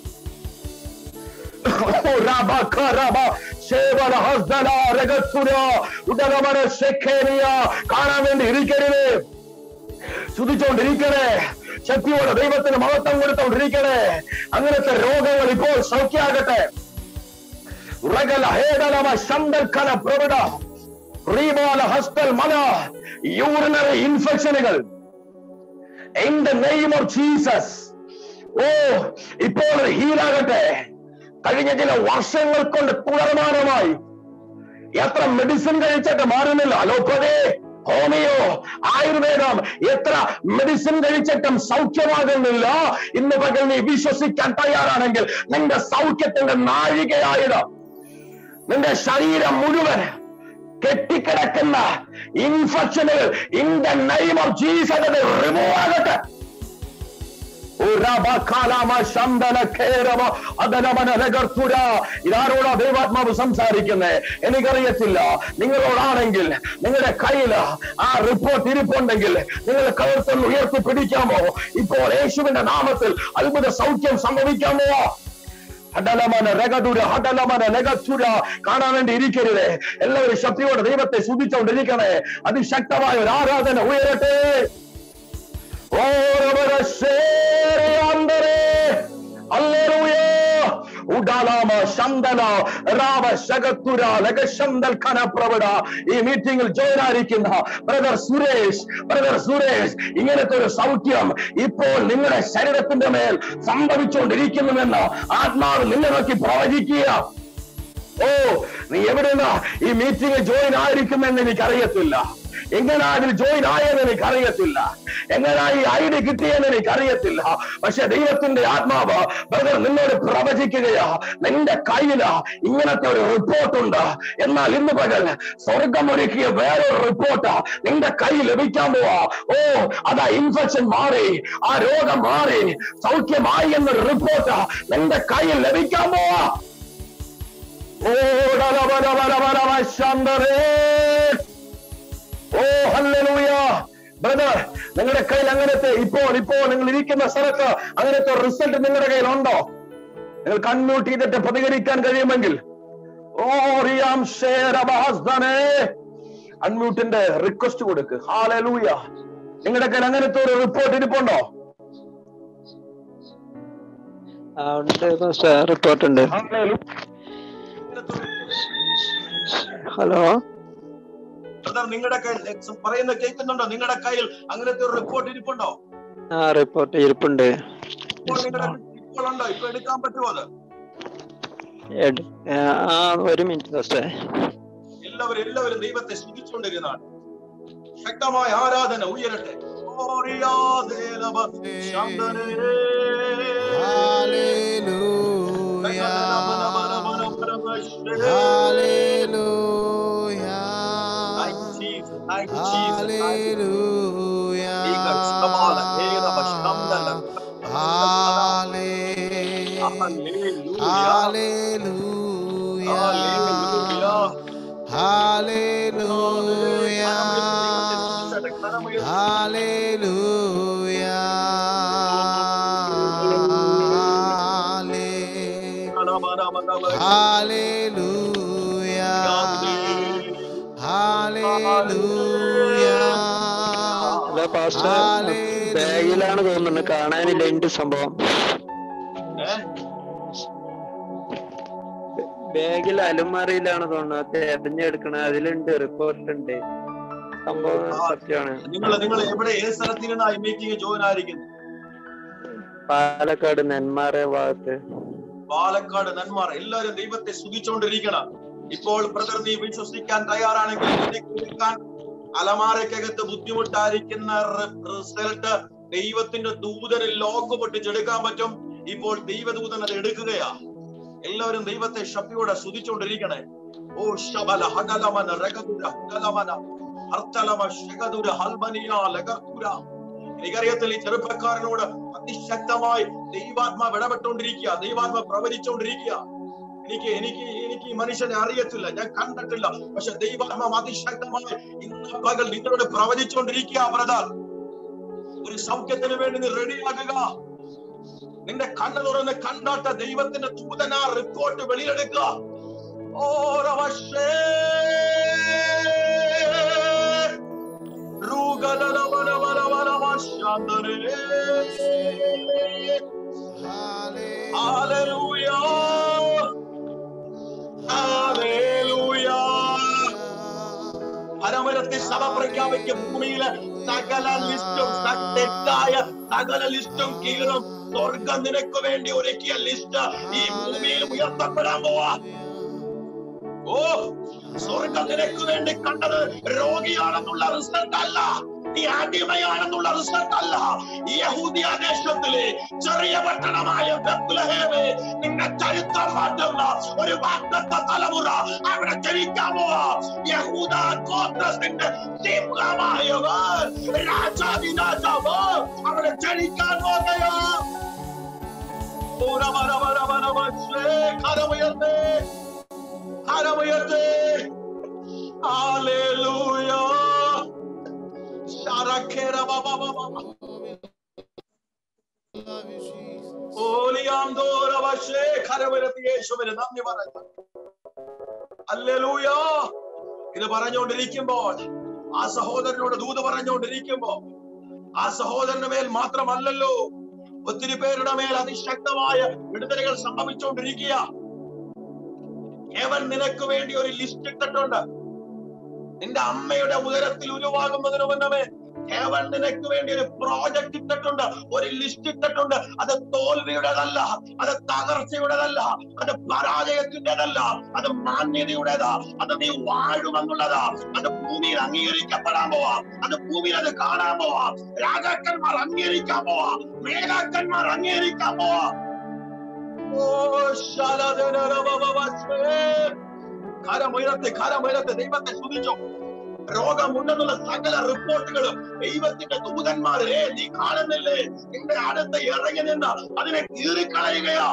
കാണാൻ വേണ്ടി ഇരിക്കരുത് സ്തുതിച്ചോണ്ടിരിക്കണേ ശക്തിയോടെ ദൈവത്തിന് മഹത്വം കൊടുത്തോണ്ടിരിക്കണേ അങ്ങനത്തെ രോഗങ്ങൾ ഇപ്പോൾ സൗഖ്യാകട്ടെ ഉറകല ഹേടലമ ശന്തൽക്കല പ്രവിട റീബാല ഹസ്തൽ മല യൂറിനറി ഇൻഫെക്ഷനുകൾ in the name of Jesus ഓ ഇപ്പോൾ ഹീലാകട്ടെ കഴിഞ്ഞ ചില വർഷങ്ങൾ കൊണ്ട് തുടർമാനമായി എത്ര മെഡിസിൻ കഴിച്ചിട്ട് മാറുന്നില്ല അലോപ്പതി ഹോമിയോ ആയുർവേദം എത്ര മെഡിസിൻ കഴിച്ചിട്ടും സൗഖ്യമാകുന്നില്ല ഇന്ന് പകൽ നീ വിശ്വസിക്കാൻ തയ്യാറാണെങ്കിൽ നിന്റെ സൗഖ്യത്തിന്റെ നാഴികയായത് നിന്റെ ശരീരം മുഴുവൻ കെട്ടിക്കിടക്കുന്ന ഇൻഫെക്ഷനുകൾ in the name of Jesus remove ആകട്ടെ ഇതാരോടാ ദൈവാത്മാവ് സംസാരിക്കുന്നേ എനിക്കറിയത്തില്ല നിങ്ങളോടാണെങ്കിൽ നിങ്ങളുടെ കയ്യിൽ ആ റിപ്പോർട്ട് ഇരിപ്പുണ്ടെങ്കിൽ നിങ്ങൾ കഴുത്തൊന്ന് ഉയർത്തി പിടിക്കാമോ ഇപ്പോൾ യേശുവിന്റെ നാമത്തിൽ അത്ഭുത സൗഖ്യം സംഭവിക്കാമോ ഹടലമന രഗതുര ഹടലമന ലഗച്ചുര കാണാൻ വേണ്ടി ഇരിക്കരുത് എല്ലാവരും ശക്തിയോടെ ദൈവത്തെ സ്തുതിച്ചുകൊണ്ടിരിക്കണേ അതിശക്തമായ ഒരു ആരാധന ഉയരട്ടെ ഓരോ ശേരേ Hallelujah. ഉഡാലാമ ശന്തല രാമ ശകത്തുര ലഗശന്തൽ ഖനപ്രവട ഈ മീറ്റിംഗിൽ ജോയിൻ ആയിരിക്കുന്ന ബ്രദർ സുരേഷ് ബ്രദർ സുരേഷ് ഇങ്ങനത്തെ ഒരു സൗഖ്യം ഇപ്പോൾ നിങ്ങളുടെ ശരീരത്തിന്റെ മേൽ സംഭവിച്ചുകൊണ്ടിരിക്കുന്നുവെന്ന് ആത്മാവ് നിന്നെ നോക്കി പ്രവചിക്കുക ഓ നീ എവിടെന്നാ ഈ മീറ്റിംഗിൽ ജോയിൻ ആയിരിക്കുമെന്ന് എനിക്കറിയത്തില്ല എങ്ങനാ അതിൽ ജോയിൻ ആയെന്ന് എനിക്ക് അറിയത്തില്ല എങ്ങനാ ഈ ഐ ഡി കിട്ടിയെന്ന് എനിക്ക് അറിയത്തില്ല പക്ഷെ ദൈവത്തിന്റെ ആത്മാവ് ബ്രദർ നിന്നോട് പ്രവചിക്കുകയാ നിന്റെ കയ്യില് ഇങ്ങനത്തെ ഒരു റിപ്പോർട്ടുണ്ട് എന്നാൽ ഇന്ന് പകൽ സ്വർഗം ഒരുക്കിയ വേറൊരു റിപ്പോർട്ട് നിന്റെ കയ്യിൽ ലഭിക്കാൻ പോവാ ഓ അതാ ഇൻഫെക്ഷൻ മാറി ആ രോഗം മാറി സൗഖ്യമായി എന്നൊരു റിപ്പോർട്ട് നിന്റെ കയ്യിൽ ലഭിക്കാൻ പോവാ ഓ ഡല ബല ബല ബല ബല ശാന്തരേ ഓ ഹല്ലേലൂയ ബ്രദർ നിങ്ങളുടെ കയ്യിൽ അങ്ങനത്തെ ഇപ്പോൾ ഇപ്പോൾ നിങ്ങൾ ഇരിക്കുന്ന സ്ഥലത്ത് അങ്ങനത്തെ റിസൾട്ട് നിങ്ങളുടെ കയ്യിൽ ഉണ്ടോ നിങ്ങൾ കൺമ്യൂട്ട് ചെയ്തിട്ട് പ്രതികരിക്കാൻ കഴിയുമെങ്കിൽ ഓ റിയാം ഷേരബാസ്ദനേ അൺമ്യൂട്ടിന്റെ റിക്വസ്റ്റ് കൊടുക്ക് ഹാലലൂയ നിങ്ങളുടെ കയ്യിൽ അങ്ങനത്തെ ഒരു റിപ്പോർട്ട് ഇരിപ്പുണ്ടോ ആ ഉണ്ട് റിപ്പോർട്ട് ഉണ്ട് Hallelujah. ഹലോ ബ്രദർ നിങ്ങളുടെ കയ്യിൽ എക്സ് പറയുന്ന കേൾക്കുന്നുണ്ടോ നിങ്ങളുടെ കയ്യിൽ അങ്ങനത്തെ ഒരു റിപ്പോർട്ട് ഇരിപ്പുണ്ടോ ആ റിപ്പോർട്ട് ഇരിപ്പുണ്ട് ഇപ്പോൾ നിങ്ങളുടെ ഇപ്പോൾ ഉണ്ടോ ഇപ്പൊ എടുക്കാൻ പറ്റുമോ അത് എട്- ആ ഒരു മിനിറ്റ് ഫസ്റ്റ് എല്ലാവരും എല്ലാവരും ദൈവത്തെ സ്തുതിച്ചുകൊണ്ടിരുന്നാണ് ശക്തമായ ആരാധന ഉയരട്ടെ ഓറിയാദേലവ ശാന്തനേ. Thank you, Jesus. Thank you, Jesus. Thank you. Ika stamala, hera bashamdala. Hallelujah. Hallelujah. Hello pastor ബാഗിലാണ് തോന്നുന്നത് കാണാനില്ല എന്റെ സംഭവം ബാഗിൽ അലുമാറിയിലാണ് തോന്നുന്നത് തെരഞ്ഞെടുക്കണ അതിലുണ്ട് റിപ്പോർട്ട് ഉണ്ട് സംഭവം സത്യമാണ് നിങ്ങൾ നിങ്ങൾ എവിടെ ഏത് സ്ഥലത്തിരുന്നാ ഈ മീറ്റിംഗ് ജോയിൻ ആയിരിക്കുന്നത് പാലക്കാട് നെന്മാറ ഭാഗത്ത് പാലക്കാട് നന്മാർ എല്ലാവരും ദൈവത്തെ സ്തുതിച്ചുകൊണ്ടിരിക്കണം ഇപ്പോൾ ബ്രദർ നീ വിശ്വസിക്കാൻ തയ്യാറാണെങ്കിൽ നിനക്ക് എടുക്കാൻ അലമാരക്കകത്ത് ബുദ്ധിമുട്ടായിരിക്കുന്ന റിസൾട്ട് ദൈവത്തിന്റെ ദൂതന് ലോക്ക് പൊട്ടിച്ചെടുക്കാൻ പറ്റും ഇപ്പോൾ ദൈവദൂതൻ അത് എടുക്കുകയാ എല്ലാവരും ദൈവത്തെ ശക്തിയോടെ സ്തുതിച്ചുകൊണ്ടിരിക്കണേ ഓ ശബല ഹടലമന രഗതുര ഹടലമന അർത്തലമ ശഗതുര ഹൽമനിയ ലഗതുര എനിക്കറിയത്തില്ല ഈ ചെറുപ്പക്കാരനോട് അതിശക്തമായി ദൈവാത്മാവ് ഇടപെട്ടുകൊണ്ടിരിക്കുക ദൈവാത്മ പ്രവചിച്ചുകൊണ്ടിരിക്കുക എനിക്ക് എനിക്ക് എനിക്ക് ഈ മനുഷ്യനെ അറിയത്തില്ല ഞാൻ കണ്ടിട്ടില്ല പക്ഷെ ദൈവാത്മാവ് അതിശക്തമായി ഇന്ന് പകൽ നിങ്ങളോട് പ്രവചിച്ചുകൊണ്ടിരിക്കുക ബ്രദർ ഒരു സൗഖ്യത്തിന് വേണ്ടി നീ റെഡിയാകുക നിന്റെ കണ്ണ് തുറന്ന് കണ്ടാട്ട ദൈവത്തിന്റെ ദൂതന റിപ്പോർട്ട് വെളിയെടുക്കുക ഓരോ വർഷേ പരമരത്തെ സഭ പ്രഖ്യാപിക്കും ഭൂമിയിലെ സകല ലിസ്റ്റും സ- തെറ്റായ സകല ലിസ്റ്റും കീഴും സ്വർഗം നിനക്ക് വേണ്ടി ഒരുക്കിയ ലിസ്റ്റ് ഈ ഭൂമിയിൽ ഉയർത്തപ്പെടാൻ പോവാ ഓ സ്വർഗം നിനക്ക് വേണ്ടി കണ്ടത് രോഗിയാണെന്നുള്ള റിസൾട്ട് അല്ല നീ അടിമയാണെന്നുള്ള റിസൾട്ട് അല്ല യഹൂദിയ ദേശത്തിലെ ചെറിയ പട്ടണമായ ബത്ലഹേമേ നിന്റെ ചരിത്രം മാറ്റുന്ന ഒരു വാഗ്ദത്ത തലമുറ അവിടെ ജനിക്കാൻ പോവാ യഹൂദ ഗോത്രത്തിന്റെ സിംഹമായവർ രാജാതി രാജാവ് അവിടെ ജനിക്കാൻ പോകുകയാ കരമുയർത്തേ കരമുയർത്തേ Hallelujah. Sharakera baba baba. ഓലിയാന്തോര പക്ഷേ കരമുയർത്തി യേശുവിന് നന്ദി പറഞ്ഞു അല്ലെലൂയോ ഇത് പറഞ്ഞുകൊണ്ടിരിക്കുമ്പോൾ ആ സഹോദരനോട് ദൂത് പറഞ്ഞുകൊണ്ടിരിക്കുമ്പോൾ ആ സഹോദരന്റെ മേൽ മാത്രമല്ലല്ലോ ഒത്തിരി പേരുടെ മേൽ അതിശക്തമായ വിടുതലുകൾ സംഭവിച്ചുകൊണ്ടിരിക്കുക അവൻ നിനക്ക് വേണ്ടി ഒരു ലിസ്റ്റ് ഇട്ടിട്ടുണ്ട് നിന്റെ അമ്മയുടെ ഉദരത്തിൽ ഉരുവാകുന്നതിന് മുന്നമേ അവൻ നിനക്ക് വേണ്ടി ഒരു പ്രോജക്റ്റ് ഇട്ടിട്ടുണ്ട് ഒരു ലിസ്റ്റ് ഇട്ടിട്ടുണ്ട് അത് തോൽവിയുടേതല്ല അത് തകർച്ചയുടേതല്ല അത് പരാജയത്തിൻ്റെതല്ല അത് മാന്യതയുടേതാ അത് നീ വാഴുമെന്നുള്ളതാ അത് ഭൂമിയിൽ അംഗീകരിക്കപ്പെടാൻ പോവാ അത് ഭൂമിയിൽ അത് കാണാൻ പോവാ രാജാക്കന്മാർ അംഗീകരിക്കാൻ പോവാ മേലാക്കന്മാർ അംഗീകരിക്കാൻ പോവാ ഓ ശലധനരവവവസ്മേ. കരമുയർത്തി കരമുയർത്തി ദൈവത്തെ സ്തുതിച്ചോ രോഗമുണ്ടെന്നുള്ള സകല റിപ്പോർട്ടുകളും ദൈവത്തിന്റെ ദൂതന്മാരെ നീ കാണുന്നില്ലേ നിന്റെ അടുത്ത് ഇറങ്ങി നിന്ന് അതിനെ കീറിക്കളയുകയാ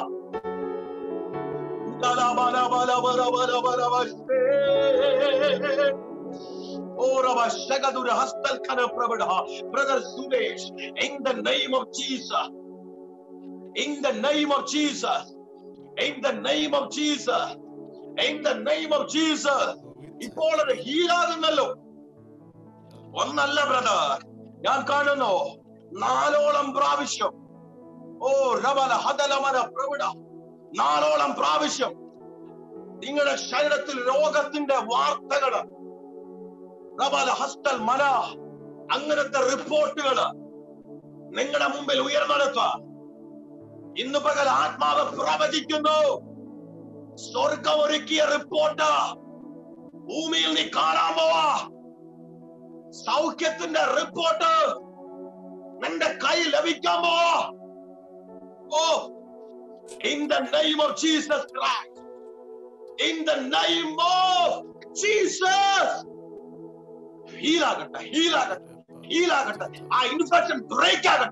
Brother Sudesh, in the name of Jesus, in the name of Jesus, in the name of Jesus, in the name of Jesus, ഇപ്പോൾ അത് ഹീലാകുന്നല്ലോ ഒന്നല്ല ബ്രദർ ഞാൻ കാണുന്നു നാലോളം പ്രാവശ്യം ഓ രവല ഹതലമന പ്രവിട നാലോളം പ്രാവശ്യം നിങ്ങളുടെ ശരീരത്തിൽ രോഗത്തിന്റെ വാർത്തകള് റബല ഹസ്തൽ മന അങ്ങനത്തെ റിപ്പോർട്ടുകള് നിങ്ങളുടെ മുമ്പിൽ ഉയർന്നെടുക്ക ഇന്ന് പകൽ ആത്മാവ് പ്രവചിക്കുന്നു സ്വർഗം ഒരുക്കിയ റിപ്പോർട്ട് ഭൂമിയിൽ നീ കാണാൻ പോവാ സൗഖ്യത്തിന്റെ റിപ്പോർട്ട് നിന്റെ കൈ ലഭിക്കാൻ പോവാ ഓ in the name of Jesus Christ in the name of Jesus ഹീലാകട്ടെ ഹീലാകട്ടെ ഹീലാകട്ടെ ആ ഇൻഫെക്ഷൻ ബ്രേക്ക് ആകട്ടെ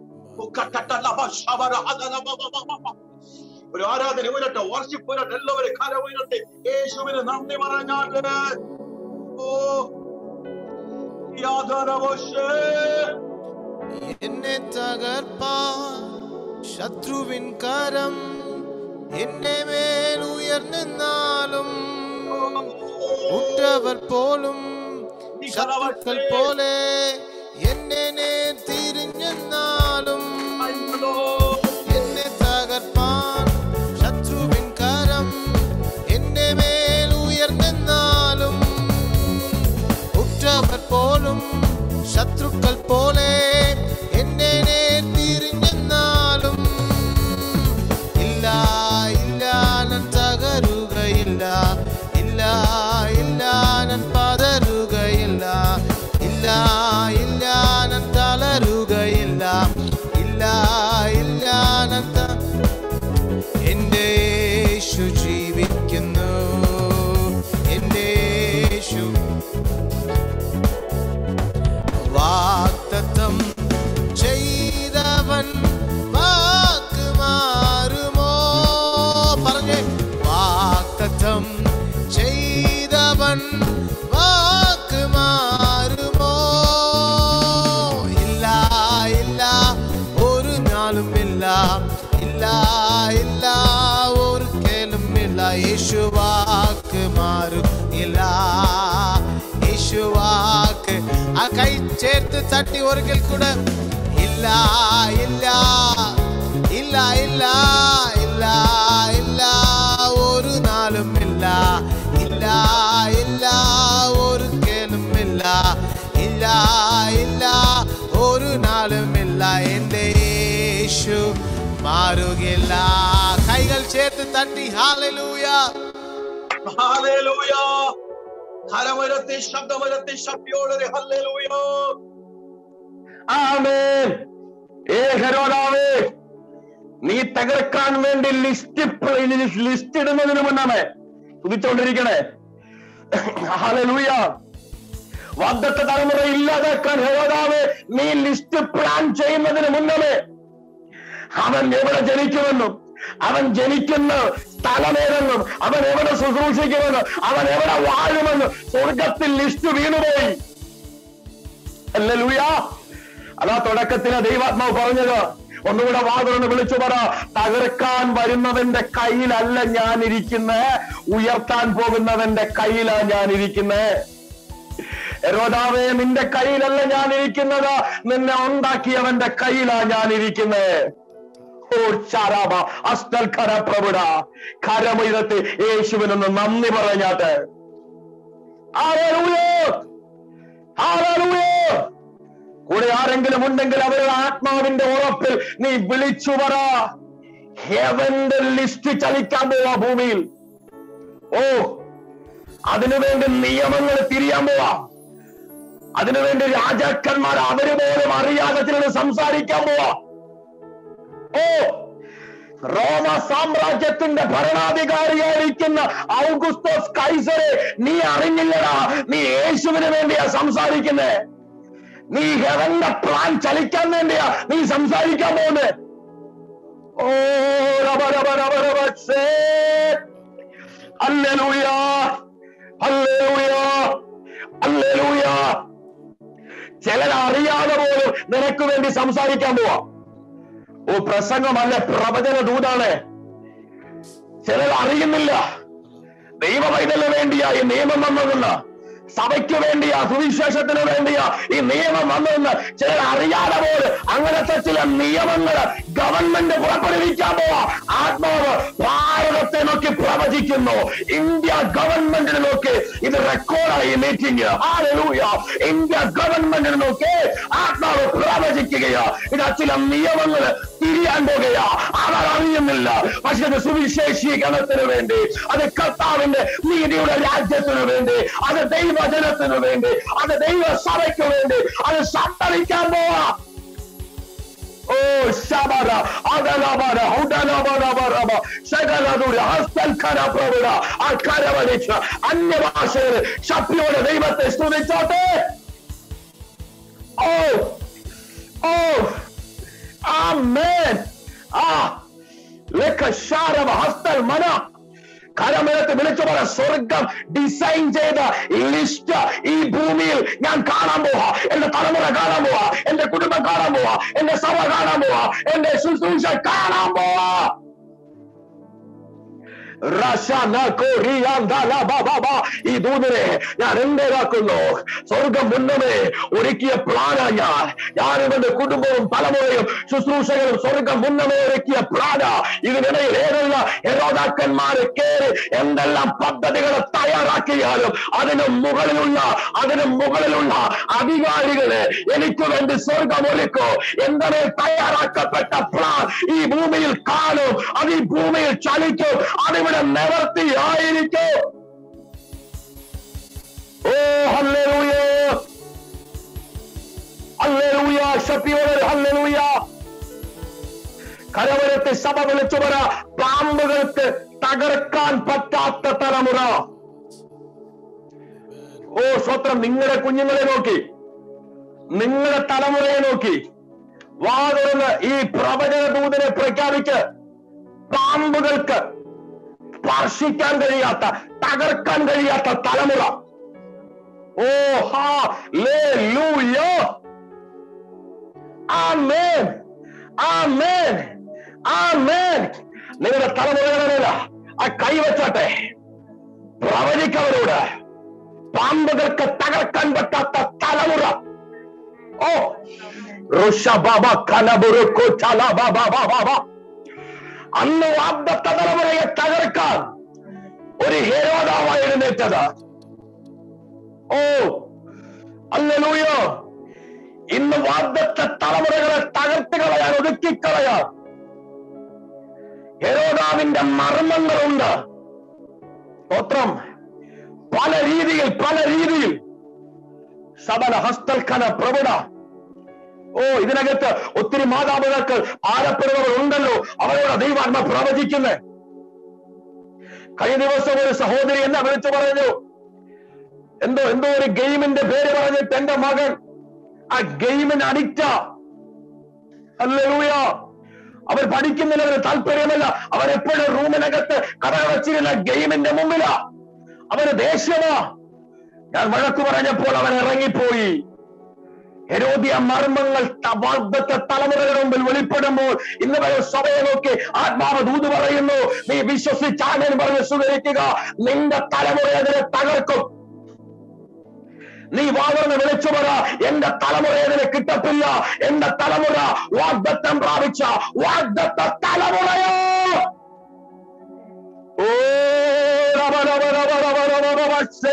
ഒരു ആരാധന ഉയരട്ടെ വർഷിപ്പ് ഉയരട്ടെ എല്ലാവരും കര ഉയരട്ടെ യേശുവിന് നന്ദി പറഞ്ഞാട്ട് ഓ യാതനവശേ എന്നെ തകർപ്പാൻ ശത്രുവിൻ കരം എന്നെ മേൽ ഉയർന്നാലും ഉറ്റവർ പോലും ശത്രുക്കൾ പോലെ എന്നെ നേർ തിരിഞ്ഞെന്നാലും എന്നെ തകർപ്പാൻ ശത്രുവിൻ കരം എന്റെ മേൽ ഉയർന്നെന്നാലും ഉറ്റവർ പോലും ശത്രുക്കൾ പോലെ എന്നെ നേർ തിരിഞ്ഞെന്നാലും ഇല്ല ഇല്ല ഞാൻ തകരുകയില്ല ഇല്ല ഇല്ല ഞാൻ പതറുകയില്ല ഇല്ല ഇല്ല ഞാൻ തളരുകയില്ല ഇല്ല ഇല്ല ഞാൻ ത- എന്റെ യേശു ജീവിക്കുന്നു എന്റെ യേശു വാക്തത്വം ചെയ്തവൻ വാക്ക് മാറുമോ പറഞ്ഞേ വാക്തത്വം ചെയ്തവൻ വാക്ക് മാറുമോ ഇല്ല ഇല്ല ഒരു നാളും ഇല്ല ഇല്ല ഇല്ല ഒരു കേളും ഇല്ല യേശു വാക്ക് മാറും ഇല്ല യേശു വാക്ക് ആ കൈ ചേർത്ത് തട്ടി ഒരിക്കൽ കൂടെ ഇല്ല ഇല്ല ഇല്ല ഇല്ല ഇല്ല ഇല്ല ഒരു നാളും ഇല്ല ഇല്ല ഇല്ല ഒരു കേളും ഇല്ല ഇല്ല ഇല്ല ഒരു നാളും ഇല്ല എൻ്റെ യേശു യേശു മാറുകില്ല കൈകൾ ചേർത്ത് തട്ടി ഹാലലൂയ ഹല്ലേലൂയ കരമുയർത്തി ശബ്ദമുയർത്തി ശക്തിയോടെ ഹല്ലേലൂയ ആമേൻ ഏ ഹെരോദാവേ നീ തകർക്കാൻ വേണ്ടി ലിസ്റ്റ് ലിസ്റ്റ് ഇടുന്നതിന് മുന്നമേ തുതിച്ചോണ്ടിരിക്കണേ ഹല്ലേലൂയ വാഗ്ദത്ത തലമുറ ഇല്ലാതാക്കാൻ ഹെരോദാവേ നീ ലിസ്റ്റ് പ്ലാൻ ചെയ്യുന്നതിന് മുന്നമേ അവൻ എവിടെ ജനിക്കുമെന്നും അവൻ ജനിക്കുന്ന സ്ഥലമേതെന്നും അവൻ എവിടെ ശുശ്രൂഷിക്കുമെന്നും അവൻ എവിടെ വാഴുമെന്നും സ്വർഗത്തിൽ ലിസ്റ്റ് വീണുപോയി അല്ലൂയ അതാ തുടക്കത്തിലെ ദൈവാത്മാവ് പറഞ്ഞത് ഒന്നുകൂടെ വാതുറന്ന് വിളിച്ചു പറ തകർക്കാൻ വരുന്നവന്റെ കയ്യിലല്ല ഞാൻ ഇരിക്കുന്നത് ഉയർത്താൻ പോകുന്നവന്റെ കയ്യിലാ ഞാൻ ഇരിക്കുന്നത് രോദാവേ നിന്റെ കയ്യിലല്ല ഞാൻ ഇരിക്കുന്നത് നിന്നെ ഉണ്ടാക്കിയവന്റെ കയ്യിലാ ഞാൻ ഇരിക്കുന്നത് ഓ ചാരാബ അസ്തൽ ഖര പ്രഭുട കരമുയർത്തി യേശുവിനൊന്ന് നന്ദി പറഞ്ഞാട്ട് Hallelujah! Hallelujah! കൂടെ ആരെങ്കിലും ഉണ്ടെങ്കിൽ അവരുടെ ആത്മാവിന്റെ ഉറപ്പിൽ നീ വിളിച്ചു പറ ഹെവന്റെ ലിസ്റ്റ് ചലിക്കാൻ പോവാ ഭൂമിയിൽ ഓ അതിനുവേണ്ടി നിയമങ്ങൾ തിരിയാൻ പോവാ അതിനുവേണ്ടി രാജാക്കന്മാർ അവര് പോലും അറിയാതെ ചിലത് സംസാരിക്കാൻ പോവാ ഓ റോമ സാമ്രാജ്യത്തിന്റെ ഭരണാധികാരിയായിരിക്കുന്ന ഔഗുസ്തോസ് കൈസറെ നീ അറിഞ്ഞില്ലടാ നീ യേശുവിന് വേണ്ടിയാ സംസാരിക്കുന്നേ നീ ഹെവന്റെ പ്ലാൻ ചലിക്കാൻ വേണ്ടിയാ നീ സംസാരിക്കാൻ പോകുന്നത് ഓ റബ റബ റബ റബ സേ. ഹല്ലേലൂയ ഹല്ലേലൂയ ഹല്ലേലൂയ ചിലർ അറിയാതെ പോലും നിനക്ക് വേണ്ടി സംസാരിക്കാൻ പോവാ ഓ പ്രസംഗമല്ല പ്രവചന ദൂതാണ് ചിലർ അറിയുന്നില്ല ദൈവ പൈതലിന് വേണ്ടിയാ ഈ നിയമം വന്നതെന്ന് സഭയ്ക്ക് വേണ്ടിയാ സുവിശേഷത്തിന് വേണ്ടിയാ ഈ നിയമം വന്നതെന്ന് ചിലർ അറിയാതെ പോലും അങ്ങനത്തെ ചില നിയമങ്ങൾ ഗവൺമെന്റ് പുറപ്പെടുവിക്കാൻ പോവാ ആത്മാവ് ഭാരതത്തെ നോക്കി പ്രവചിക്കുന്നു ഇന്ത്യ ഗവൺമെന്റിനെ നോക്കി ഇത് റെക്കോർഡായി മീറ്റിംഗ് ഹാലൂയ ഇന്ത്യ ഗവൺമെന്റിനെ നോക്കി ആത്മാവ് പ്രവചിക്കുകയാ ഇത് ചില നിയമങ്ങൾ തിരിയാൻ പോകുകയാ അവർ അറിയുന്നില്ല പക്ഷെ അത് സുവിശേഷീകരണത്തിന് വേണ്ടി അത് കർത്താവിന്റെ നീതിയുടെ രാജ്യത്തിന് വേണ്ടി അത് ദൈവജനത്തിന് വേണ്ടി അത് ദൈവസഭയ്ക്ക് വേണ്ടി അത് സമ്മതിക്കാൻ പോവാ ഓ ശബര അകലബര ഉടലബരബരബ ശകലദുര ഹസ്തൽക്കര പ്രഭുര ആ കരവടിച്ച് അന്യഭാഷയിൽ ശക്തിയോടെ ദൈവത്തെ സ്തുതിച്ചോട്ടെ ഓ ഓ ആമേൻ ആ ലക്കശാരവ ഹസ്തൽ മന കരമെടുത്ത് വിളിച്ചു പറ സ്വർഗം ഡിസൈൻ ചെയ്ത ലിസ്റ്റ് ഈ ഭൂമിയിൽ ഞാൻ കാണാൻ പോവാ എന്റെ തലമുറ കാണാൻ പോവാ എന്റെ കുടുംബം കാണാൻ പോവാ എന്റെ സഭ കാണാൻ പോവാ എന്റെ ശുശ്രൂഷ കാണാൻ പോവാ ഈ ദൂതനെ ഞാൻ എന്റേതാക്കുന്നു സ്വർഗം മുന്നമേ ഒരുക്കിയ പ്ലാനാ ഞാൻ ഞാനും എന്റെ കുടുംബവും തലമുറയും ശുശ്രൂഷകളും സ്വർഗം മുന്നമേ ഒരുക്കിയ പ്ലാനാ ഇതിനിടയിൽ ഏതെല്ലാം ഹെരോദാക്കന്മാര് കയറി എന്തെല്ലാം പദ്ധതികൾ തയ്യാറാക്കിയാലും അതിന് മുകളിലുള്ള അതിന് മുകളിലുള്ള അധികാരികളെ എനിക്ക് വേണ്ടി സ്വർഗം ഒരുക്കോ എന്താണ് തയ്യാറാക്കപ്പെട്ട പ്ലാൻ ഈ ഭൂമിയിൽ കാണും അത് ഈ ഭൂമിയിൽ ചലിക്കും അതിവിടെ നിവർത്തിയായിരിക്കും ഓ ഹല്ലേലൂയ ഹല്ലേലൂയ ശക്തിയോടെ ഹല്ലേലൂയ കരവരത്തെ സഭ വിളിച്ചു പറ പാമ്പുകൾക്ക് തകർക്കാൻ പറ്റാത്ത തലമുറ ഓ സ്വത്രം നിങ്ങളുടെ കുഞ്ഞുങ്ങളെ നോക്കി നിങ്ങളുടെ തലമുറയെ നോക്കി വാ തുറന്ന് ഈ പ്രവചന ദൂതനെ പ്രഖ്യാപിച്ച് പാമ്പുകൾക്ക് സ്പർശിക്കാൻ കഴിയാത്ത തകർക്കാൻ കഴിയാത്ത തലമുറ ഓ ഹാ ലേ ലൂയോ ആമേൻ ആമേൻ ആമേൻ നിങ്ങളുടെ തലമുറകളില ആ കൈവച്ചോട്ടെ പ്രവചിക്കവരോട് പാമ്പുകൾക്ക് തകർക്കാൻ പറ്റാത്ത തലമുറ ഓ ഋഷബാബ കനബുറുക്കു ചല ബാബാ ബാബാ അന്ന് വാഗ്ദത്ത തലമുറയെ തകർക്കാൻ ഒരു ഹേരോദാവായി എഴുന്നേറ്റത് ഓ അല്ലൂയോ ഇന്ന് വാഗ്ദത്ത തലമുറകളെ തകർത്ത് കളയാൻ ഒതുക്കിക്കളയാൻ ഹെരോദാവിന്റെ മർമ്മങ്ങളുണ്ട് സ്തോത്രം പല രീതിയിൽ പല രീതിയിൽ സബല ഹസ്തൽഖന പ്രവിട ഓ ഇതിനകത്ത് ഒത്തിരി മാതാപിതാക്കൾ ആരപ്പെടുന്നവർ ഉണ്ടല്ലോ അവരോട് ദൈവാത്മ പ്രവചിക്കുന്നത് കഴിഞ്ഞ ദിവസം ഒരു സഹോദരി എന്നെ വിളിച്ചു പറഞ്ഞു എന്തോ എന്തോ ഒരു ഗെയിമിന്റെ പേര് പറഞ്ഞിട്ട് എന്റെ മകൻ ആ ഗെയിമിന് അഡിക്റ്റാ അല്ലൂയ അവർ പഠിക്കുന്നതിന് അവന് താല്പര്യമല്ല അവരെപ്പോഴും റൂമിനകത്ത് കടവച്ചിരുന്ന ഗെയിമിന്റെ മുമ്പിലാ അവന് ദേഷ്യമാ ഞാൻ വഴക്കു പറഞ്ഞപ്പോൾ അവൻ ഇറങ്ങിപ്പോയി ഹെരോദിയ മർമ്മങ്ങൾ ത- വാഗ്ദത്ത തലമുറകളുടെ മുമ്പിൽ വെളിപ്പെടുമ്പോൾ ഇന്ന് വരെ സഭയെ നോക്കി ആത്മാവ് ദൂത് പറയുന്നു നീ വിശ്വസിച്ചാമേൻ പറഞ്ഞ് സ്വീകരിക്കുക നിന്റെ തലമുറ അതിനെ തകർക്കും നീ വാവർന്ന് വിളിച്ചു പറ എന്റെ തലമുറ അതിനെ കിട്ടത്തില്ല എന്റെ തലമുറ വാഗ്ദത്തം പ്രാപിച്ച വാഗ്ദത്ത തലമുറയോ ഓ റബ റബ റബ റബ റബ റബ ശേ.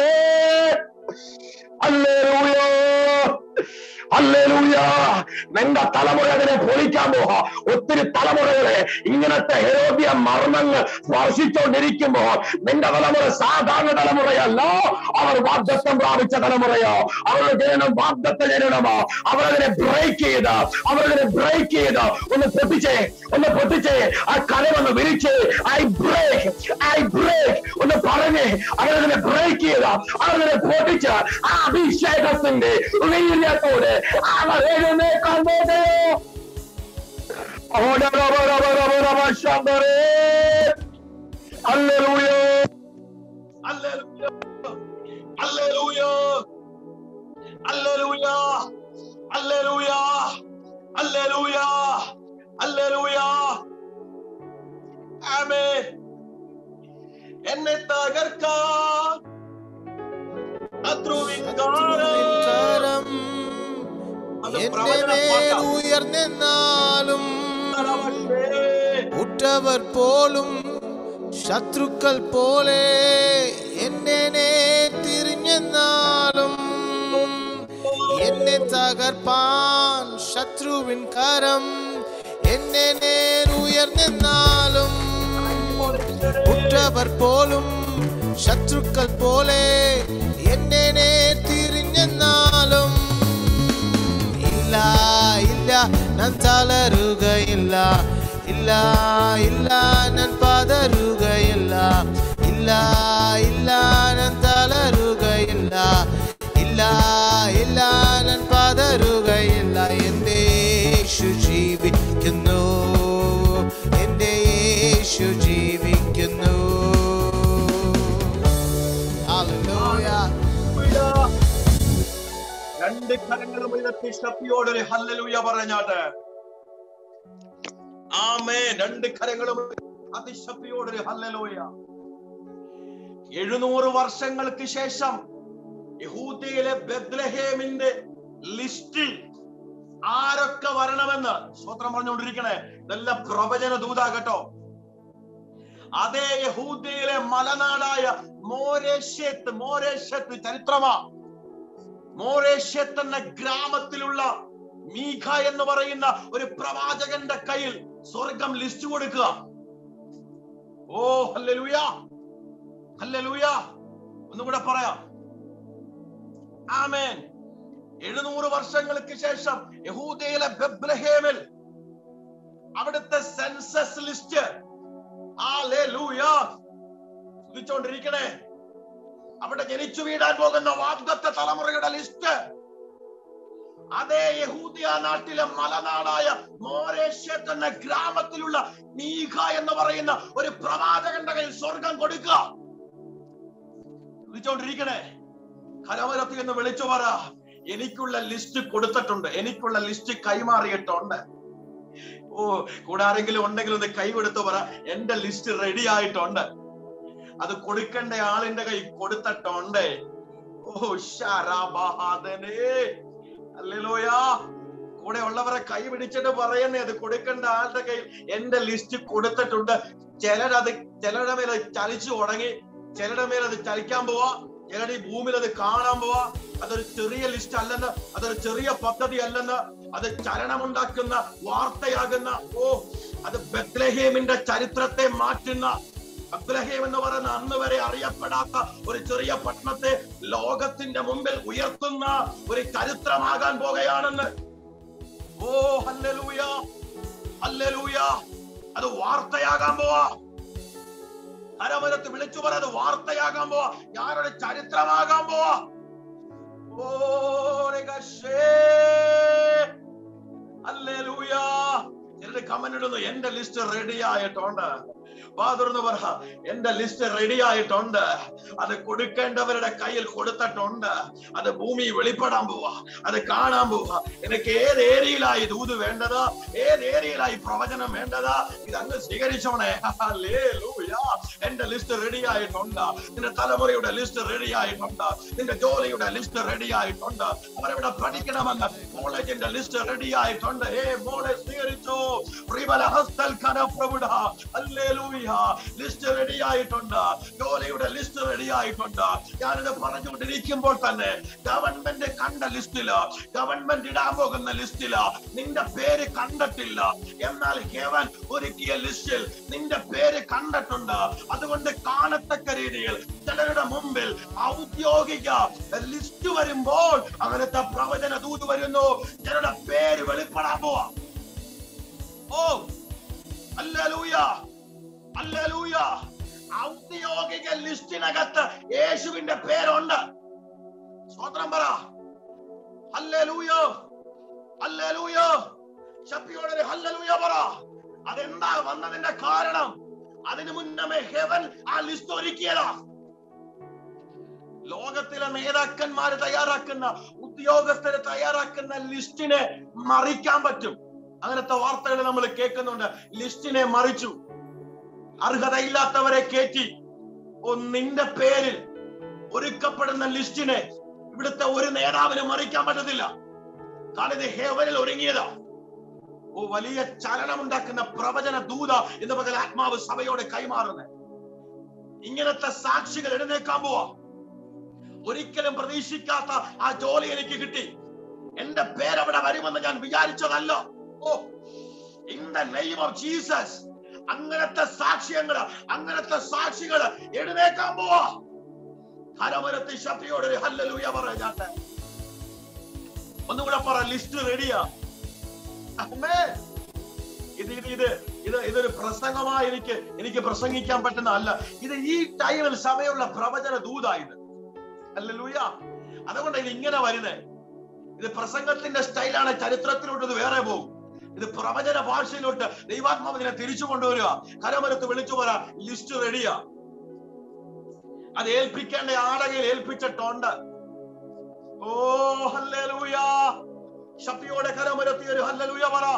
ഹല്ലേലൂയ ഹല്ലേലൂയ നിന്റെ തലമുറ അതിനെ പൊളിക്കാൻ പോവാ ഒത്തിരി തലമുറകളെ ഇങ്ങനത്തെ ഹെരോദ്യ മർമ്മങ്ങൾ സ്പർശിച്ചുകൊണ്ടിരിക്കുമ്പോ നിന്റെ തലമുറ സാധാരണ തലമുറയല്ല അവർ വാഗ്ദത്തം പ്രാപിച്ച തലമുറയോ അവരുടെ ജനനം വാഗ്ദത്ത ജനനമോ അവരതിനെ ബ്രേക്ക് ചെയ്ത് അവരതിനെ ബ്രേക്ക് ചെയ്ത് ഒന്ന് പൊട്ടിച്ചേ ഒന്ന് പൊട്ടിച്ചേ ആ കലമൊന്ന് വിരിച്ച് ഐ ബ്രേക്ക് ഐ ബ്രേക്ക് ഒന്ന് പറഞ്ഞ് അവരതിനെ ബ്രേക്ക് ചെയ്ത് അവരതിനെ പൊട്ടിച്ച് ആ അഭിഷേകത്തിന്റെ വീര്യത്തോടെ അവർ എഴുന്നേക്കാൻ പോകുകയോ hallelujah hallelujah hallelujah hallelujah hallelujah hallelujah hallelujah amen എന്നെ തകർക്കാൻ ശത്രുവിൻ കാലം കരം അത് എന്റെ പ്രവചന മേൽ പാട്ടാ. ഉയർന്നെന്നാലും തലവട്ടേ. ഉറ്റവർ പോലും ശത്രുക്കൾ പോലെ എന്നെ തിരിഞ്ഞെന്നാലും എന്നെ തകർപ്പാൻ ശത്രുവിൻ കരം എന്നെ നേർ ഉയർന്നെന്നാലും ഉറ്റവർ പോലും ശത്രുക്കൾ പോലെ എന്നെ നേർ തിരിഞ്ഞെന്നാലും ഇല്ല ഇല്ല ഞാൻ തളരുകയില്ല ഇല്ല ഇല്ല ഞാൻ പതറുകയില്ല ഇല്ല ഇല്ല ഞാൻ തളരുകയില്ല ഇല്ല ഇല്ല ഞാൻ പതറുകയില്ല എൻ്റെ യേശു ജീവിക്കുന്നു എൻ്റെ യേശു ജീവിക്കുന്നു Hallelujah. രണ്ട് കരങ്ങളും ഉയർത്തി ശക്തിയോടൊരു ഹല്ലലൂയ പറഞ്ഞാട്ട് ആമേ രണ്ട് കരങ്ങളും അതിശക്തിയോടൊരു ഹല്ലലൂയ എഴുന്നൂറ് വർഷങ്ങൾക്ക് ശേഷം യഹൂദയിലെ ബദ്ലഹേമിന്റെ ലിസ്റ്റിൽ ആരൊക്കെ വരണമെന്ന് സ്വത്രം പറഞ്ഞുകൊണ്ടിരിക്കണേ ഇതെല്ലാം പ്രവചന ദൂതാ കേട്ടോ അതേ യഹൂദയിലെ മലനാടായ മോരേഷ്യത്ത് മോരേഷ്യത്ത് ചരിത്രമാ മോറേഷ്യത്ത് എന്ന ഗ്രാമത്തിലുള്ള മീഖ എന്ന് പറയുന്ന ഒരു പ്രവാചകന്റെ കയ്യിൽ സ്വർഗം ലിസ്റ്റ് കൊടുക്കുക ഓ ഹല്ലേലൂയ ഹല്ലേലൂയ ഒന്നുകൂടെ പറയാം ആമേൻ എഴുന്നൂറ് വർഷങ്ങൾക്ക് ശേഷം യഹൂദയിലെ ബെബ്രഹേമിൽ അവിടുത്തെ സെൻസസ് ലിസ്റ്റ് ഹല്ലേലൂയ ശ്രദ്ധിച്ചോണ്ടിരിക്കണേ അവിടെ ജനിച്ചു വീഴാൻ പോകുന്ന വാഗ്ദത്ത തലമുറയുടെ ലിസ്റ്റ് അതേ യഹൂദിയ നാട്ടിലെ മലനാടായ മോരേഷ്യത്ത് എന്ന ഗ്രാമത്തിലുള്ള മീഖ എന്ന് പറയുന്ന ഒരു പ്രവാചകന്റെ കയ്യിൽ സ്വർഗം കൊടുക്കുക വിളിച്ചോണ്ടിരിക്കണേ കരവരത്തിൽ എന്ന് വിളിച്ചു പറ എനിക്കുള്ള ലിസ്റ്റ് കൊടുത്തിട്ടുണ്ട് എനിക്കുള്ള ലിസ്റ്റ് കൈമാറിയിട്ടുണ്ട് ഓ കൂടെ ആരെങ്കിലും ഉണ്ടെങ്കിൽ ഒന്ന് കൈ കൊടുത്തു പറ എന്റെ ലിസ്റ്റ് റെഡി ആയിട്ടുണ്ട് അത് കൊടുക്കേണ്ട ആളിന്റെ കൈ കൊടുത്തിട്ടുണ്ട് ഓ ശരാബഹാദനേ അല്ലലോയാ കൂടെ ഉള്ളവരെ കൈ പിടിച്ചിട്ട് പറയുന്നേ അത് കൊടുക്കേണ്ട ആളുടെ കയ്യിൽ എന്റെ ലിസ്റ്റ് കൊടുത്തിട്ടുണ്ട് ചിലരത് ചിലരുടെ മേൽ അത് ചലിച്ചു തുടങ്ങി ചിലരുടെ മേൽ അത് ചലിക്കാൻ പോവാ ചിലരുടെ ഈ ഭൂമിയിൽ അത് കാണാൻ പോവാ അതൊരു ചെറിയ ലിസ്റ്റ് അല്ലെന്ന് അതൊരു ചെറിയ പദ്ധതി അല്ലെന്ന് അത് ചലനമുണ്ടാക്കുന്ന വാർത്തയാകുന്ന ഓ അത് ബത്ലഹേമിന്റെ ചരിത്രത്തെ മാറ്റുന്ന ബത്ലഹേം എന്ന് പറയുന്ന അന്ന് വരെ അറിയപ്പെടാത്ത ഒരു ചെറിയ പട്ടണത്തെ ലോകത്തിന്റെ മുമ്പിൽ ഉയർത്തുന്ന ഒരു ചരിത്രമാകാൻ പോകുകയാണെന്ന് ഓ ഹല്ലേലൂയ ഹല്ലേലൂയ അത് വാർത്തയാകാൻ പോവാ കരമരത്ത് വിളിച്ചു പറ അത് വാർത്തയാകാൻ പോവാ ഞാനൊരു ചരിത്രമാകാൻ പോവാ ഓ രക്ഷേ ഹല്ലേലൂയ ചിലര് കമന്റ് ഇടുന്നു എന്റെ ലിസ്റ്റ് റെഡി ആയിട്ടുണ്ട് വാതുറന്ന് പറ എന്റെ ലിസ്റ്റ് റെഡി ആയിട്ടുണ്ട് അത് കൊടുക്കേണ്ടവരുടെ കയ്യിൽ കൊടുത്തിട്ടുണ്ട് അത് ഭൂമി വെളിപ്പെടാൻ പോവാ അത് കാണാൻ പോവാ നിനക്ക് ഏത് ഏരിയയിലായി ദൂത് വേണ്ടത് ഏത് ഏരിയയിലായി പ്രവചനം വേണ്ടത് ഇത് അങ്ങ് സ്വീകരിച്ചോണേ ഹല്ലേലൂയ. എന്റെ ലിസ്റ്റ് റെഡി ആയിട്ടുണ്ട് നിന്റെ തലമുറയുടെ ലിസ്റ്റ് റെഡി ആയിട്ടുണ്ട് നിന്റെ ജോലിയുടെ ലിസ്റ്റ് റെഡി ആയിട്ടുണ്ട് അവരെവിടെ പഠിക്കണമെന്ന് കോളേജിന്റെ ലിസ്റ്റ് റെഡി ആയിട്ടുണ്ട് ഏ മോളെ സ്വീകരിച്ചു പ്രിബല ഹസ്തൽ കനപ്രവിട ഹല്ലേലൂയ ലിസ്റ്റ് റെഡി ആയിട്ടുണ്ട് ജോലിയുടെ ലിസ്റ്റ് റെഡി ആയിട്ടുണ്ട് ഞാനിത് പറഞ്ഞുകൊണ്ടിരിക്കുമ്പോൾ തന്നെ ഗവൺമെന്റ് കണ്ട ലിസ്റ്റില് ഗവൺമെന്റ് ഇടാൻ പോകുന്ന ലിസ്റ്റില് നിന്റെ പേര് കണ്ടിട്ടില്ല എന്നാൽ ഹേവൻ ഒരുക്കിയ ലിസ്റ്റിൽ നിന്റെ പേര് കണ്ടിട്ടുണ്ട് അതുകൊണ്ട് കാണത്തക്ക രീതിയിൽ ചിലരുടെ മുമ്പിൽ ഔദ്യോഗിക ലിസ്റ്റ് വരുമ്പോൾ അങ്ങനത്തെ പ്രവചന ദൂത് വരുന്നു ചിലരുടെ പേര് വെളിപ്പെടാൻ പോവാ ഓ അല്ലൂയ അല്ലൂയ ഔദ്യോഗിക ലിസ്റ്റിനകത്ത് യേശുവിന്റെ പേരുണ്ട് സ്വത്രം പറ അല്ലൂയോ അല്ലൂയോ ശക്തിയോടെ ഹല്ലലൂയ പറ അതെന്താ വന്നതിന്റെ കാരണം അതിനു മുന്നമേ ഹെവൻ ആ ലിസ്റ്റ് ഒരുക്കിയതാ ലോകത്തിലെ നേതാക്കന്മാര് തയ്യാറാക്കുന്ന ഉദ്യോഗസ്ഥര് തയ്യാറാക്കുന്ന ലിസ്റ്റിനെ മറിക്കാൻ പറ്റും അങ്ങനത്തെ വാർത്തകൾ നമ്മൾ കേൾക്കുന്നുണ്ട് ലിസ്റ്റിനെ മറിച്ചു അർഹതയില്ലാത്തവരെ കയറ്റി ഓ നിന്റെ പേരിൽ ഒരുക്കപ്പെടുന്ന ലിസ്റ്റിനെ ഇവിടുത്തെ ഒരു നേതാവിന് മറിക്കാൻ പറ്റത്തില്ല കാരണം ഇത് ഹേവനിൽ ഒരുങ്ങിയതാ ഓ വലിയ ചലനമുണ്ടാക്കുന്ന പ്രവചന ദൂത എന്ന് പകൽ ആത്മാവ് സഭയോടെ കൈമാറുന്നത് ഇങ്ങനത്തെ സാക്ഷികൾ എഴുന്നേക്കാൻ പോവാ ഒരിക്കലും പ്രതീക്ഷിക്കാത്ത ആ ജോലി എനിക്ക് കിട്ടി എന്റെ പേരവിടെ വരുമെന്ന് ഞാൻ വിചാരിച്ചതല്ല ഓ in the name of Jesus അങ്ങനത്തെ സാക്ഷ്യങ്ങള് അങ്ങനത്തെ സാക്ഷികള് എഴുന്നേക്കാൻ പോവാ കരമരത്തി ശക്തിയോട് ഒരു ഹല്ലലൂയ പറഞ്ഞാട്ടെ ഒന്നുകൂടെ പറ ലിസ്റ്റ് റെഡിയാ അമ്മേ ഇത് ഇത് ഇത് ഇത് ഇതൊരു പ്രസംഗമായി എനിക്ക് എനിക്ക് പ്രസംഗിക്കാൻ പറ്റുന്ന അല്ല ഇത് ഈ ടൈമിൽ സമയമുള്ള പ്രവചന ദൂതായത് അല്ലൂയ അതുകൊണ്ട് ഇത് ഇങ്ങനെ വരുന്നേ ഇത് പ്രസംഗത്തിന്റെ സ്റ്റൈലാണ് ചരിത്രത്തിലോട്ട് ഇത് വേറെ പോകും ഇത് പ്രവചന ഭാഷയിലോട്ട് ദൈവാത്മാവിനെ തിരിച്ചു കൊണ്ടുവരിക കരമരത്ത് വിളിച്ചു പറ ലിസ്റ്റ് റെഡിയാ അത് ഏൽപ്പിക്കേണ്ട ആടകയിൽ ഏൽപ്പിച്ചിട്ടുണ്ട് ഓ ഹല്ലേലൂയ ശക്തിയോടെ കരമരത്തി ഒരു ഹല്ലേലൂയ പറ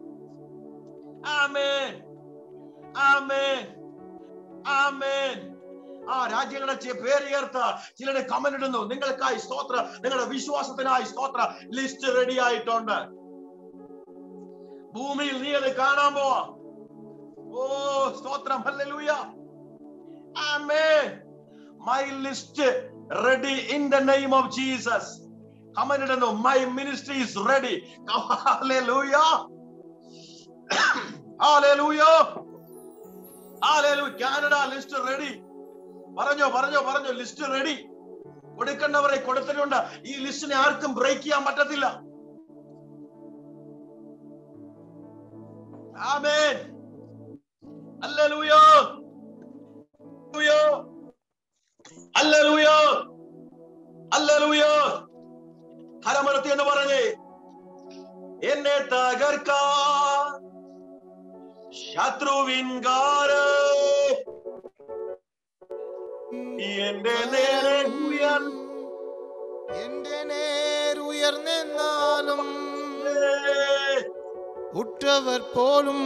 ആമേൻ ആമേൻ ആമേൻ ആ രാജ്യങ്ങളുടെ ചെ- പേര് ചേർത്ത് ചിലരുടെ കമന്റ് ഇടുന്നു നിങ്ങൾക്കായി സ്തോത്ര നിങ്ങളുടെ വിശ്വാസത്തിനായി സ്തോത്ര ലിസ്റ്റ് റെഡി ആയിട്ടുണ്ട് ഭൂമിയിൽ നീ അത് കാണാൻ പോവാ ഓ സ്തോത്രം hallelujah amen my list ready in the name of Jesus comment ഇടുന്നു my ministry is ready hallelujah hallelujah hallelujah Canada list ready പറഞ്ഞോ പറഞ്ഞോ പറഞ്ഞോ ലിസ്റ്റ് റെഡി കൊടുക്കേണ്ടവരെ കൊടുത്തിട്ടുണ്ട് ഈ ലിസ്റ്റിനെ ആർക്കും ബ്രേക്ക് ചെയ്യാൻ പറ്റത്തില്ല ആമേൻ ഹല്ലേലൂയ ഹല്ലേലൂയ ഹല്ലേലൂയ ഹരമരത്തി എന്ന് പറഞ്ഞേ എന്നെ തകർക്കാൻ ശത്രുവിൻ കാര് എന്റെ നേരെ ഉയർ എന്റെ നേരുയർന്നെന്നാലും ഉറ്റവർ പോലും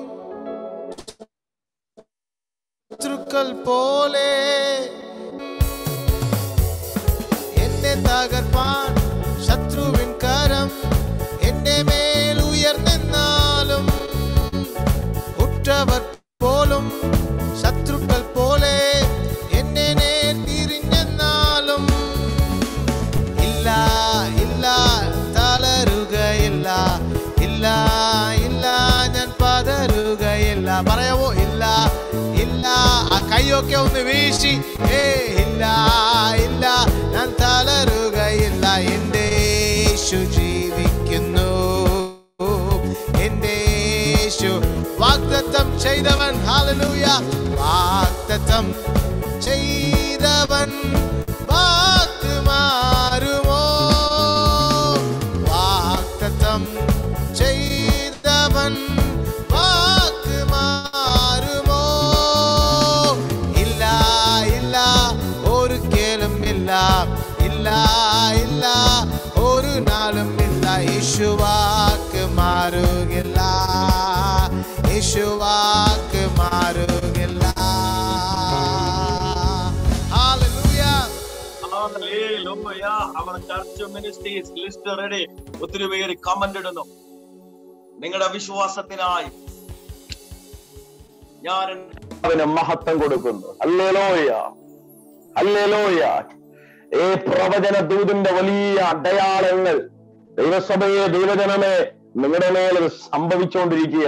ശത്രുക്കൾ പോലെ എന്നെ തകർപ്പാൻ ശത്രുവിൻ കരം എന്റെ മേൽ ഉയർന്നെന്നാലും ഉറ്റവർ പോലും ശത്രുക്കൾ പോലെ എന്നെ നേർ തിരിഞ്ഞെന്നാലും ഇല്ല ഇല്ല തളരുകയില്ല ഇല്ല ഇല്ല ഞാൻ പതറുകയില്ല ഇല്ല ആ കൈയൊക്കെ ഒന്ന് വീശി ഏ ഇല്ല ഇല്ല ഞാൻ തളരുകയില്ല എൻ്റെ യേശു ജീവിക്കുന്നു എൻ്റെ യേശു വാഗ്ദത്തം ചെയ്തവൻ ഹാലലൂയ വാഗ്ദത്തം ചെയ്തവൻ വാക്ക് മാറുമോ വാഗ്ദത്തം ചെയ്തവൻ വാക്ക് മാറുമോ ഇല്ല ഇല്ല ഒരിക്കലും ഇല്ല ഇല്ല ഇല്ല ഒരു നാളും ഇല്ല യേശുവാക്ക് മാറുകില്ല യേശുവാക്ക് മാറുകില്ല Hallelujah. Hallelujah. Our church ministry is list ready. ഒത്തിരി പേര് കമന്റ് ഇടുന്നു നിങ്ങളുടെ വിശ്വാസത്തിനായി ഞാൻ അവന് മഹത്വം കൊടുക്കുന്നു അല്ലേലോയ അല്ലേലോയ ഈ പ്രവചന ദൂതിന്റെ വലിയ അടയാളങ്ങൾ ദൈവസഭയെ ദൈവജനമേ നിങ്ങളുടെ മേൽ ഇത് സംഭവിച്ചുകൊണ്ടിരിക്കുക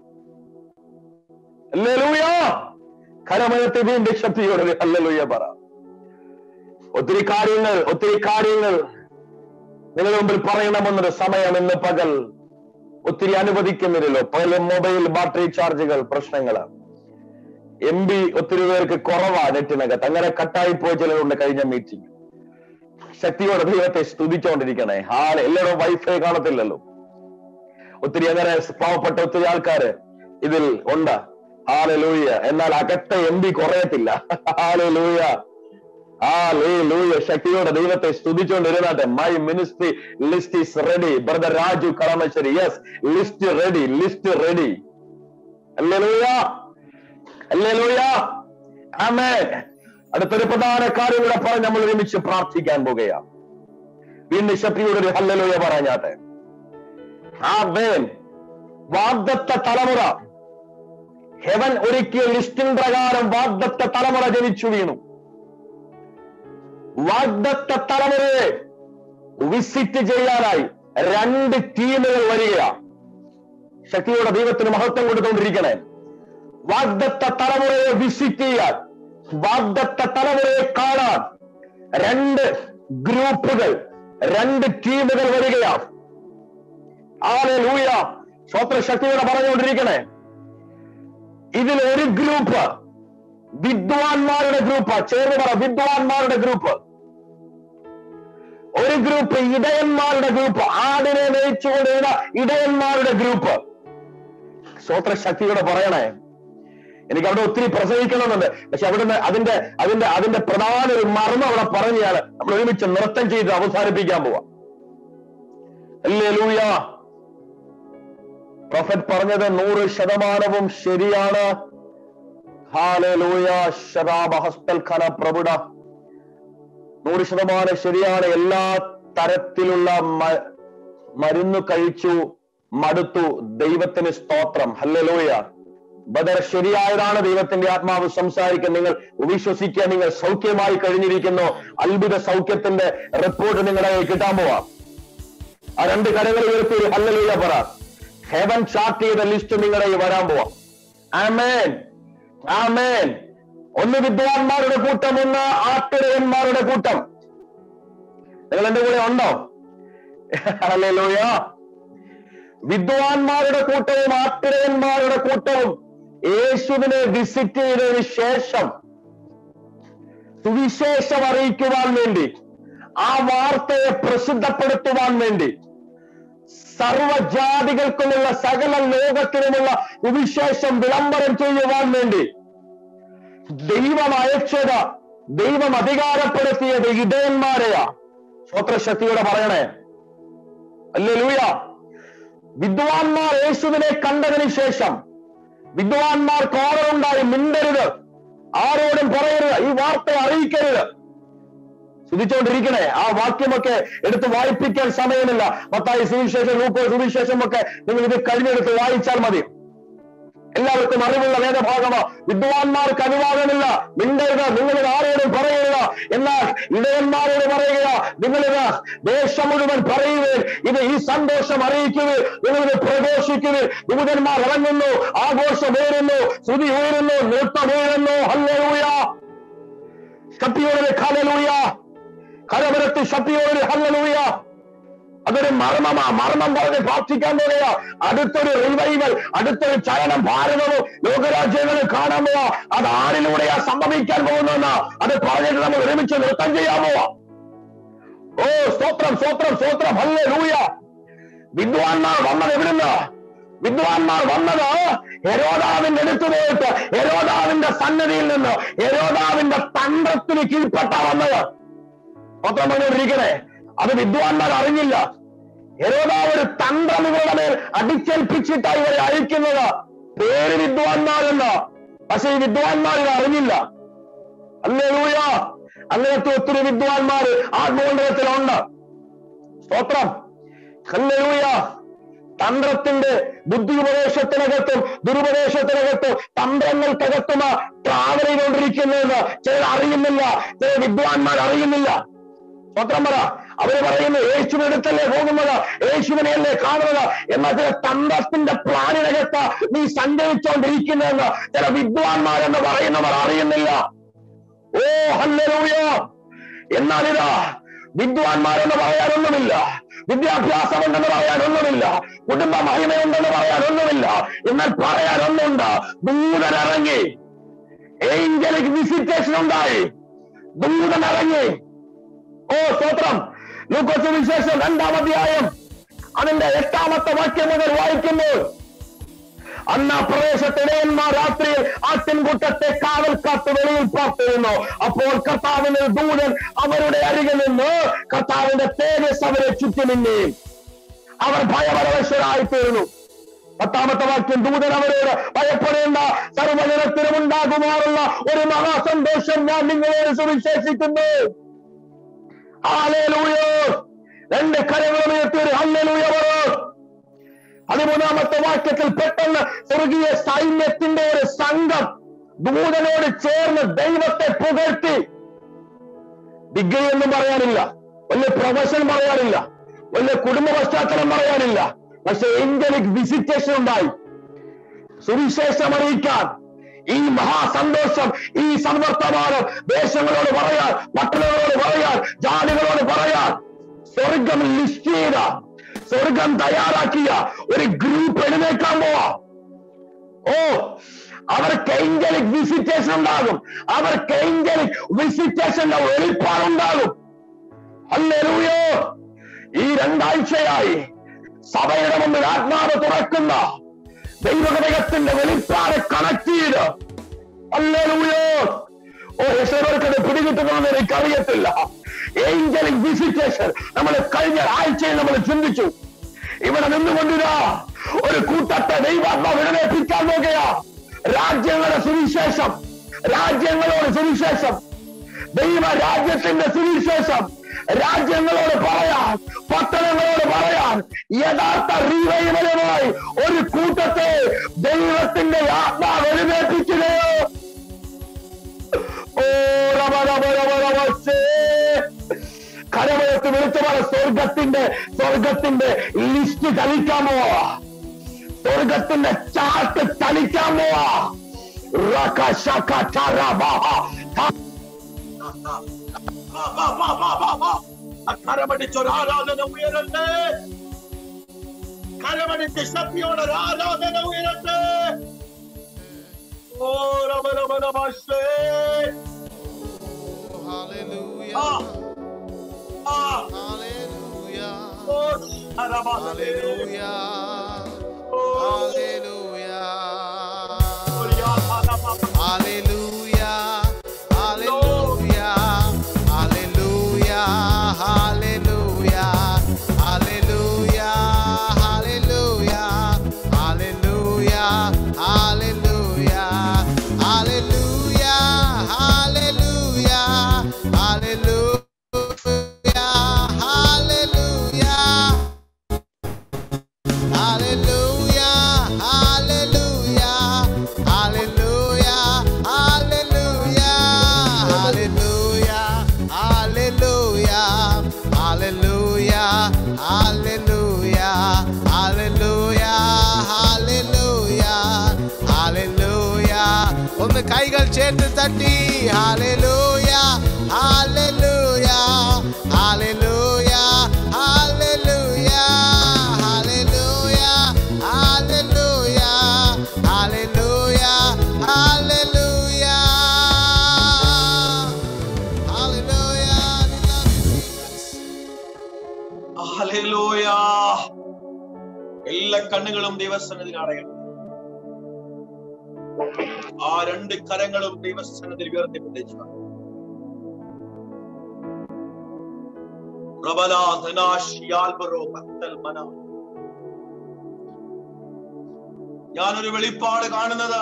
അല്ലേലൂയ കരമയത്തെ വീണ്ടും ശക്തിയോടെ അല്ലലൂയ പറ ഒത്തിരി കാര്യങ്ങൾ ഒത്തിരി കാര്യങ്ങൾ നിങ്ങളുടെ മുമ്പിൽ പറയണമെന്നൊരു സമയം ഇന്ന് പകൽ ഒത്തിരി അനുവദിക്കുന്നില്ലല്ലോ പല മൊബൈൽ ബാറ്ററി ചാർജുകൾ പ്രശ്നങ്ങളാണ് എം ബി ഒത്തിരി പേർക്ക് കുറവാ നെറ്റിനകത്ത് അങ്ങനെ കട്ടായി പോയ ചിലരുണ്ട് കഴിഞ്ഞ മീറ്റിംഗ് ശക്തിയോടെ ദൈവത്തെ സ്തുതിച്ചുകൊണ്ടിരിക്കണേ ഹാല എല്ലാവരും വൈഫൈ കാണത്തില്ലല്ലോ ഒത്തിരി അങ്ങനെ പാവപ്പെട്ട ഒത്തിരി ആൾക്കാര് ഇതിൽ ഉണ്ട് ഹാല ലൂയ എന്നാൽ അകത്തെ എം ബി കുറയത്തില്ല ഹാല ലൂയ ആ ലേ ലൂയ ശക്തിയോടെ ദൈവത്തെ സ്തുതിച്ചുകൊണ്ടിരുന്നാട്ടെ my ministry list is ready brother Raju Kalamassery yes list ready list ready hallelujah alleluia ആമേൻ അടുത്തൊരു പ്രധാന കാര്യം കൂടെ പറഞ്ഞ് നമ്മൾ ഒരുമിച്ച് പ്രാർത്ഥിക്കാൻ പോകുകയാണ് വീണ്ടും ശക്തിയുടെ ഒരു ഹല്ലലൂയ പറഞ്ഞാട്ടെ ആമേൻ വാഗ്ദത്ത തലമുറ ഹെവൻ ഒരുക്കിയ ലിസ്റ്റിൻ പ്രകാരം വാഗ്ദത്ത തലമുറ ജനിച്ചു വീണു വാഗ്ദത്ത തലമുറയെ വിസിറ്റ് ചെയ്യാനായി രണ്ട് ടീമുകൾ വരികയാണ് ശക്തിയുടെ ദൈവത്തിന് മഹത്വം കൊടുത്തുകൊണ്ടിരിക്കണേ വാഗ്ദത്ത തലമുറയെ വിസിറ്റ് ചെയ്യാൻ വാഗ്ദത്ത തലമുറയെ കാണാൻ രണ്ട് ഗ്രൂപ്പുകൾ രണ്ട് ടീമുകൾ വരികയാണ് ആളെ ലൂയ സ്വത്ര ശക്തിയോടെ പറഞ്ഞുകൊണ്ടിരിക്കണേ ഇതിൽ ഒരു ഗ്രൂപ്പ് വിദ്വാൻമാരുടെ ഗ്രൂപ്പ് ചേർന്ന് പറ വിദ്വാൻമാരുടെ ഗ്രൂപ്പ് ഒരു ഗ്രൂപ്പ് ഇടയന്മാരുടെ ഗ്രൂപ്പ് ആടിനെ നയിച്ചുകൊണ്ടിരുന്ന ഇടയന്മാരുടെ ഗ്രൂപ്പ് സ്വത്ര ശക്തിയോടെ പറയണേ എനിക്ക് അവിടെ ഒത്തിരി പ്രസംഗിക്കണമെന്നുണ്ട് പക്ഷെ അവിടുന്ന് അതിന്റെ അതിന്റെ അതിന്റെ പ്രധാന ഒരു മർമ്മം അവിടെ പറഞ്ഞാണ് നമ്മൾ ഒരുമിച്ച് നൃത്തം ചെയ്ത് അവസാനിപ്പിക്കാൻ പോവാ അല്ലേ ലൂയ പ്രൊഫറ്റ് പറഞ്ഞത് നൂറ് ശതമാനവും ശരിയാണ് ഹാലൂയ ശരാബഹസ്തൽ ഖന പ്രഭുട നൂറ് ശതമാനം ശരിയാണ് എല്ലാ തരത്തിലുള്ള മ- മരുന്ന് കഴിച്ചു മടുത്തു ദൈവത്തിന് സ്തോത്രം ഹല്ലലൂയ ബദർ ശരിയായതാണ് ദൈവത്തിന്റെ ആത്മാവ് സംസാരിക്കുന്നത് നിങ്ങൾ വിശ്വസിക്കുക നിങ്ങൾ സൗഖ്യമായി കഴിഞ്ഞിരിക്കുന്നു അത്ഭുത സൗഖ്യത്തിന്റെ റിപ്പോർട്ട് നിങ്ങളുടെ കയ്യിൽ കിട്ടാൻ പോവാം ആ രണ്ട് കരങ്ങൾ ഉയർത്തി ഒരു ഹല്ലലൂയ പറ ഹെവൻ ചാർട്ട് ചെയ്ത ലിസ്റ്റ് നിങ്ങളുടെ കയ്യിൽ വരാൻ പോവാം ആമേൻ ആമേൻ ഒന്ന് വിദ്വാൻമാരുടെ കൂട്ടം ഒന്ന് ആട്ടിടയന്മാരുടെ കൂട്ടം നിങ്ങൾ എന്റെ കൂടെ ഉണ്ടോ ഹല്ലേലൂയ വിദ്വാൻമാരുടെ കൂട്ടവും ആട്ടിടയന്മാരുടെ കൂട്ടവും യേശുവിനെ വിസിറ്റ് ചെയ്തതിനു ശേഷം സുവിശേഷം അറിയിക്കുവാൻ വേണ്ടി ആ വാർത്തയെ പ്രസിദ്ധപ്പെടുത്തുവാൻ വേണ്ടി സർവജാതികൾക്കുമുള്ള സകല ലോകത്തിനുമുള്ള സുവിശേഷം വിളംബരം ചെയ്യുവാൻ വേണ്ടി ദൈവം അയച്ചത് ദൈവം അധികാരപ്പെടുത്തിയത് ഇടയന്മാരെയാ സ്വത്രശക്തിയോടെ പറയണേ അല്ലേ ലൂയ വിദ്വാൻമാർ യേശുവിനെ കണ്ടതിന് ശേഷം വിദ്വാൻമാർക്ക് ഓർമ്മയുണ്ടായി മിണ്ടരുത് ആരോടും പറയരുത് ഈ വാർത്ത അറിയിക്കരുത് ശ്രദ്ധിച്ചുകൊണ്ടിരിക്കണേ ആ വാക്യമൊക്കെ എടുത്ത് വായിപ്പിക്കാൻ സമയമില്ല മത്തായി സുവിശേഷം ലൂക്കോ സുവിശേഷം ഒക്കെ നിങ്ങൾ ഇത് കഴിഞ്ഞെടുത്ത് വായിച്ചാൽ മതി എല്ലാവർക്കും അറിവുള്ള വേദഭാഗമാ വിദ്വാൻമാർക്ക് അനുവാദമില്ല മിണ്ടരുത് നിങ്ങൾ ആരോടും പറയരുത് എന്നാൽ ഇടയന്മാരോട് പറയുക നിങ്ങളിത് ദേശം മുഴുവൻ പറയുകയും ഇത് ഈ സന്തോഷം അറിയിക്കുകയും നിങ്ങളിത് പ്രഘോഷിക്കുകയും ദൂതന്മാർ ഇറങ്ങുന്നു ആഘോഷം ഉയരുന്നു സ്തുതി ഉയരുന്നു നൃത്തം ഉയരുന്നു ഹല്ലേലൂയ ശക്തിയോടെ ഹല്ലേലൂയ കരപരത്തി ശക്തിയോടെ ഹല്ലേലൂയ അതൊരു മർമ്മമാ മർമ്മം പറഞ്ഞ് പ്രാർത്ഥിക്കാൻ പോകുക അടുത്തൊരു റിവൈവൽ അടുത്തൊരു ചലനം ഭാരതവും ലോകരാജ്യങ്ങളും കാണാൻ പോവാ അത് ആരിലൂടെയാ സംഭവിക്കാൻ പോകുന്നെന്ന് അത് പറഞ്ഞിട്ട് നമ്മൾ ഒരുമിച്ച് നൃത്തം ചെയ്യാൻ പോവാ ഓ സ്തോത്രം സ്തോത്രം സ്തോത്രം ഹല്ലേ ലൂയ വിദ്വാൻമാർ വന്നത് എവിടുന്ന് വിദ്വാൻമാർ വന്നത് ഹെരോദാവിന്റെ അടുത്ത് പോയിട്ട് ഹെരോദാവിന്റെ സന്നദ്ധിയിൽ നിന്ന് ഹെരോദാവിന്റെ തന്ത്രത്തിന് കീഴ്പ്പെട്ട വന്നത് സ്തോത്രം പറഞ്ഞുകൊണ്ടിരിക്കണേ അത് വിദ്വാൻമാർ അറിഞ്ഞില്ല ഹെരോദാവ് ഒരു തന്ത്രം ഇവരുടെ മേൽ അടിച്ചേൽപ്പിച്ചിട്ടാണ് ഇവരെ അയക്കുന്നത് പേര് വിദ്വാൻമാരെന്ന് പക്ഷെ ഈ വിദ്വാൻമാർ ഇത് അറിഞ്ഞില്ല അല്ലേ ലൂയ അങ്ങനത്തെ ഒത്തിരി വിദ്വാൻമാർ ആത്മമണ്ഡലത്തിലുണ്ട് സ്തോത്രം ഹല്ലേലൂയ തന്ത്രത്തിന്റെ ബുദ്ധി ഉപദേശത്തിനകത്തും ദുരുപദേശത്തിനകത്തും തന്ത്രങ്ങൾക്കകത്തും ട്രാവൽ ചെയ്തുകൊണ്ടിരിക്കുന്നതെന്ന് ചിലർ അറിയുന്നില്ല ചില വിദ്വാൻമാർ അറിയുന്നില്ല സ്തോത്രം പറ അവര് പറയുന്നു യേശുവിനടുത്തല്ലേ പോകുന്നത് യേശുവിനെയല്ലേ കാണുന്നത് എന്നാൽ ചില തന്ത്രത്തിന്റെ പ്ലാനിനകത്ത് നീ സഞ്ചരിച്ചുകൊണ്ടിരിക്കുന്നതെന്ന് ചില വിദ്വാൻമാരെന്ന് പറയുന്നവർ അറിയുന്നില്ല ഓ ഹല്ലേലൂയ എന്നാൽ ഇതാ വിദ്വാൻമാരെന്ന് പറയാനൊന്നുമില്ല വിദ്യാഭ്യാസമുണ്ടെന്ന് പറയാനൊന്നുമില്ല കുടുംബ മഹിമയുണ്ടെന്ന് പറയാനൊന്നുമില്ല എന്നാൽ പറയാനൊന്നുണ്ട് ദൂതനിറങ്ങി ഏഞ്ചലിക് വിസിറ്റേഷൻ ഉണ്ടായി ദൂതനിറങ്ങി ഓ സ്തോത്രം ലൂക്കോസ് വിശേഷം രണ്ടാം അധ്യായം അതിന്റെ എട്ടാമത്തെ വാക്യം മുതൽ വായിക്കുമ്പോൾ അന്ന് ആ പ്രദേശത്തിടയന്മാർ രാത്രിയിൽ ആട്ടിൻകൂട്ടത്തെ കാവൽ കാത്ത് വെളിയിൽ പാർത്തിരുന്നു അപ്പോൾ കർത്താവിന്റെ ദൂതൻ അവരുടെ അരികിൽ നിന്ന് കർത്താവിന്റെ തേജസ് അവരെ ചുറ്റുമിന്നേ അവർ ഭയപരവശരായി തീർന്നു പത്താമത്തെ വാക്യം ദൂതൻ അവരോട് ഭയപ്പെടേണ്ട സർവജനത്തിനും ഉണ്ടാകുമാറുള്ള ഒരു മഹാസന്തോഷം ഞാൻ നിങ്ങളോട് സുവിശേഷിക്കുന്നു ഹാലേലൂയോ രണ്ട് കരകളും ഉയർത്തി ഒരു ഹല്ലേലൂയ പറ പതിമൂന്നാമത്തെ വാക്യത്തിൽ പെട്ടെന്ന് സ്വർഗീയ സൈന്യത്തിന്റെ ഒരു സംഘം ദൂതനോട് ചേർന്ന് ദൈവത്തെ പുകഴ്ത്തി ഡിഗ്രി ഒന്നും പറയാനില്ല വലിയ പ്രൊഫഷൻ പറയാനില്ല വലിയ കുടുംബ പശ്ചാത്തലം പറയാനില്ല പക്ഷെ എഞ്ചലിക് വിസിറ്റേഷൻ ഉണ്ടായി സുവിശേഷം അറിയിക്കാൻ ഈ മഹാസന്തോഷം ഈ സംവർത്തമാനം ദേശങ്ങളോട് പറയാൻ പട്ടണങ്ങളോട് പറയാൻ ജാതികളോട് പറയാൻ സ്വർഗം ലിസ്റ്റ് ചെയ്ത സ്വർഗം തയ്യാറാക്കിയ ഒരു ഗ്രൂപ്പ് എഴുന്നേക്കാൻ പോവാ ഓ അവർക്ക് ഏഞ്ചലിക് വിസിറ്റേഷൻ ഉണ്ടാകും അവർക്ക് ഏഞ്ചലിക് വിസിറ്റേഷന്റെ വെളിപ്പാടുണ്ടാകും അല്ലേലൂയോ ഈ രണ്ടാഴ്ചയായി സഭയുടെ മുമ്പിൽ ആത്മാവ് തുറക്കുന്ന ദൈവകടകത്തിന്റെ വെളിപ്പാട് കണക്ട് ചെയ്ത് അല്ലേലൂയോ ഓ യശോവർക്കത് പിടികിട്ടുന്നതെന്ന് എനിക്കറിയത്തില്ല ഏഞ്ചലിക് വിസിറ്റേഷൻ നമ്മൾ കഴിഞ്ഞ ആഴ്ചയിൽ നമ്മൾ ചിന്തിച്ചു ഇവിടെ നിന്നുകൊണ്ടിരാ ഒരു കൂട്ടത്തെ ദൈവാത്മാവ് എഴുന്നേൽപ്പിക്കാൻ നോക്കുകയാ രാജ്യങ്ങളുടെ സുവിശേഷം രാജ്യങ്ങളോട് സുവിശേഷം ദൈവ രാജ്യത്തിന്റെ സുവിശേഷം രാജ്യങ്ങളോട് പറയാൻ പട്ടണങ്ങളോട് പറയാൻ യഥാർത്ഥ റീവൈവലുമായി ഒരു കൂട്ടത്തെ ദൈവത്തിന്റെ ആത്മാവ് എഴുന്നേൽപ്പിക്കുകയോ ഓ രമ രമ രമ രമസ്സേ. കരമയത്ത് വിളിച്ചു പറ സ്വർഗത്തിന്റെ സ്വർഗത്തിന്റെ ലിസ്റ്റ് ചലിക്കാൻ പോവാ സ്വർഗത്തിന്റെ ചാർട്ട് ചലിക്കാൻ പോവാ റക ശക ചര ബഹ. കരമടിച്ചൊരു ആരാധന ഉയരട്ടെ കരമടിച്ച് ശക്തിയോടെ ഒരു ആരാധന ഉയരട്ടെ ഓ രമ രമ രമസ്സേ. Hallelujah. ആ, ആ, Hallelujah. ഓ ശരമസേ. Hallelujah. ഓ, Hallelujah. ഒരിയാധനമ. Hallelujah. Hallelujah. Hallelujah. Hallelujah. Hallelujah. Hallelujah. Hallelujah. Hallelujah. Hallelujah. Hallelujah. Hallelujah. Hallelujah. Hallelujah. Hallelujah. കൈകൾ ചേർത്ത് തട്ടി hallelujah hallelujah hallelujah hallelujah hallelujah hallelujah hallelujah hallelujah hallelujah hallelujah എല്ലാ കണ്ണുകളും ദൈവസന്നിധിയിൽ അടയണം ആ രണ്ട് കരങ്ങളും ദൈവസന്നിധിയിൽ ഉയർത്തിപ്പിടിച്ചു ഞാനൊരു വെളിപ്പാട് കാണുന്നത്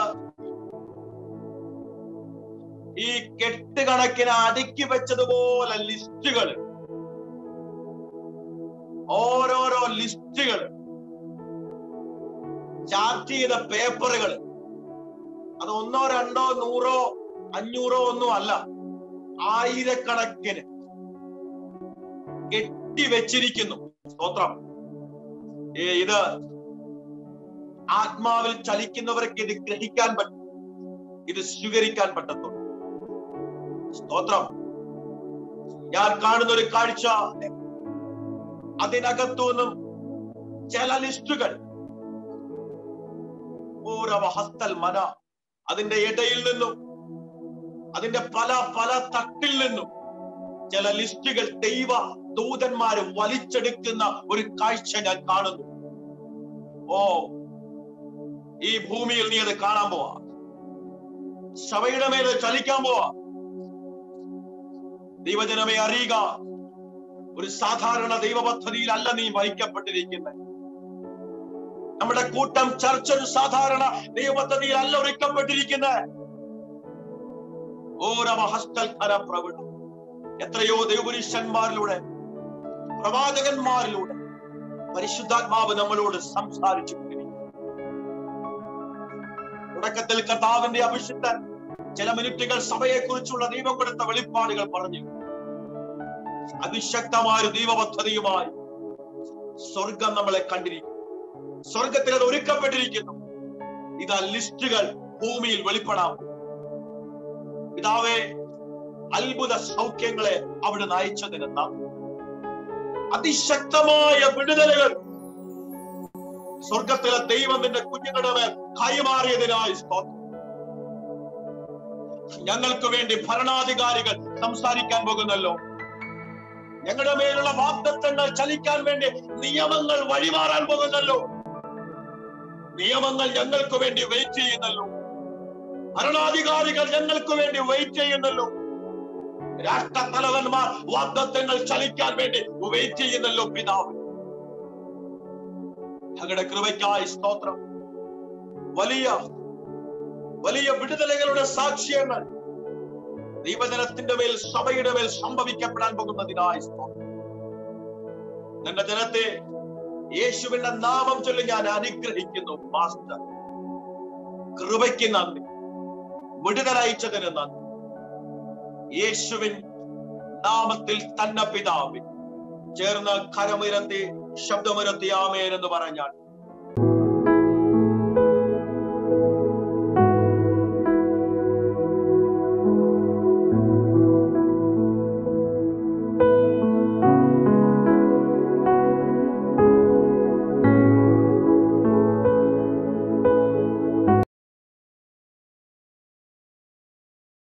ഈ കെട്ടുകണക്കിന് അടുക്കി വെച്ചതുപോലെ ലിസ്റ്റുകൾ ഓരോരോ ലിസ്റ്റുകൾ ചാർട്ട് ചെയ്ത പേപ്പറുകൾ അത് ഒന്നോ രണ്ടോ നൂറോ അഞ്ഞൂറോ ഒന്നും അല്ല ആയിരക്കണക്കിന് കെട്ടിവെച്ചിരിക്കുന്നു സ്തോത്രം ഏ ഇത് ആത്മാവിൽ ചലിക്കുന്നവർക്ക് ഇത് ഗ്രഹിക്കാൻ പറ്റും ഇത് സ്വീകരിക്കാൻ പറ്റത്തുള്ളൂ സ്തോത്രം ഞാൻ കാണുന്ന ഒരു കാഴ്ച അതിനകത്തു നിന്നും ചില ലിസ്റ്റുകൾ ഓരവ ഹസ്തൽ മന അതിന്റെ ഇടയിൽ നിന്നും അതിന്റെ പല പല തട്ടിൽ നിന്നും ചില ലിസ്റ്റുകൾ ദൈവ ദൂതന്മാര് വലിച്ചെടുക്കുന്ന ഒരു കാഴ്ച ഞാൻ കാണുന്നു ഓ ഈ ഭൂമിയിൽ നീ അത് കാണാൻ പോവാ സഭയുടെ മേലെ ചലിക്കാൻ പോവാ ദൈവജനമേ അറിയുക ഒരു സാധാരണ ദൈവ പദ്ധതിയിലല്ല നീ വഹിക്കപ്പെട്ടിരിക്കുന്നത് നമ്മുടെ കൂട്ടം ചർച്ച ഒരു സാധാരണ ദൈവ പദ്ധതിയിലല്ല ഒരുക്കപ്പെട്ടിരിക്കുന്നത് ഓരോ ഹസ്തൽ പ്രവൃത്തി എത്രയോ ദൈവപുരുഷന്മാരിലൂടെ പ്രവാചകന്മാരിലൂടെ പരിശുദ്ധാത്മാവ് നമ്മളോട് സംസാരിച്ചു തുടക്കത്തിൽ കർത്താവിന്റെ അഭിഷിക്തൻ ചില മിനിറ്റുകൾ സഭയെ കുറിച്ചുള്ള ദൈവം കൊടുത്ത വെളിപ്പാടുകൾ പറഞ്ഞു അതിശക്തമായ ഒരു ദൈവ പദ്ധതിയുമായി സ്വർഗം നമ്മളെ കണ്ടിരിക്കുന്നു സ്വർഗത്തിൽ അത് ഒരുക്കപ്പെട്ടിരിക്കുന്നു ഇതാ ലിസ്റ്റുകൾ ഭൂമിയിൽ വെളിപ്പെടാം പിതാവേ അത്ഭുത സൗഖ്യങ്ങളെ അവിടെ നയിച്ചതിന് നന്ദി അതിശക്തമായ വിടുതലുകൾ സ്വർഗത്തിലെ ദൈവം നിന്റെ കുഞ്ഞുങ്ങളുടെ മേൽ കൈമാറിയതിനായി സ്തോത്രം ഞങ്ങൾക്ക് വേണ്ടി ഭരണാധികാരികൾ സംസാരിക്കാൻ പോകുന്നല്ലോ ഞങ്ങളുടെ മേലുള്ള വാഗ്ദത്തങ്ങൾ ചലിക്കാൻ വേണ്ടി നിയമങ്ങൾ വഴിമാറാൻ പോകുന്നല്ലോ നിയമങ്ങൾ ഞങ്ങൾക്ക് വേണ്ടി വെയിറ്റ് ചെയ്യുന്നല്ലോ ഭരണാധികാരികൾ ഞങ്ങൾക്ക് വേണ്ടി വെയിറ്റ് ചെയ്യുന്നല്ലോ രാഷ്ട്ര തലവന്മാർ വാഗ്ദത്തങ്ങൾ ചലിക്കാൻ വേണ്ടി വെയിറ്റ് ചെയ്യുന്നല്ലോ പിതാവ് ഞങ്ങളുടെ കൃപയ്ക്കായി സ്തോത്രം വലിയ വലിയ വിടുതലകളുടെ സാക്ഷ്യങ്ങൾ ദൈവജനത്തിന്റെ മേൽ സഭയുടെ മേൽ സംഭവിക്കപ്പെടാൻ പോകുന്നതിനായി സ്തോത്രം നിന്റെ ജനത്തെ യേശുവിന്റെ നാമം ചൊല്ലി ഞാൻ അനുഗ്രഹിക്കുന്നു മാസ്റ്റർ കൃപയ്ക്ക് നന്ദി വിടുതലയച്ചതിന് നന്ദി യേശുവിൻ നാമത്തിൽ തന്നെ പിതാവിൻ ചേർന്ന് കരമുയർത്തി ശബ്ദമുയർത്തി ആമേൻ എന്ന് പറഞ്ഞാൽ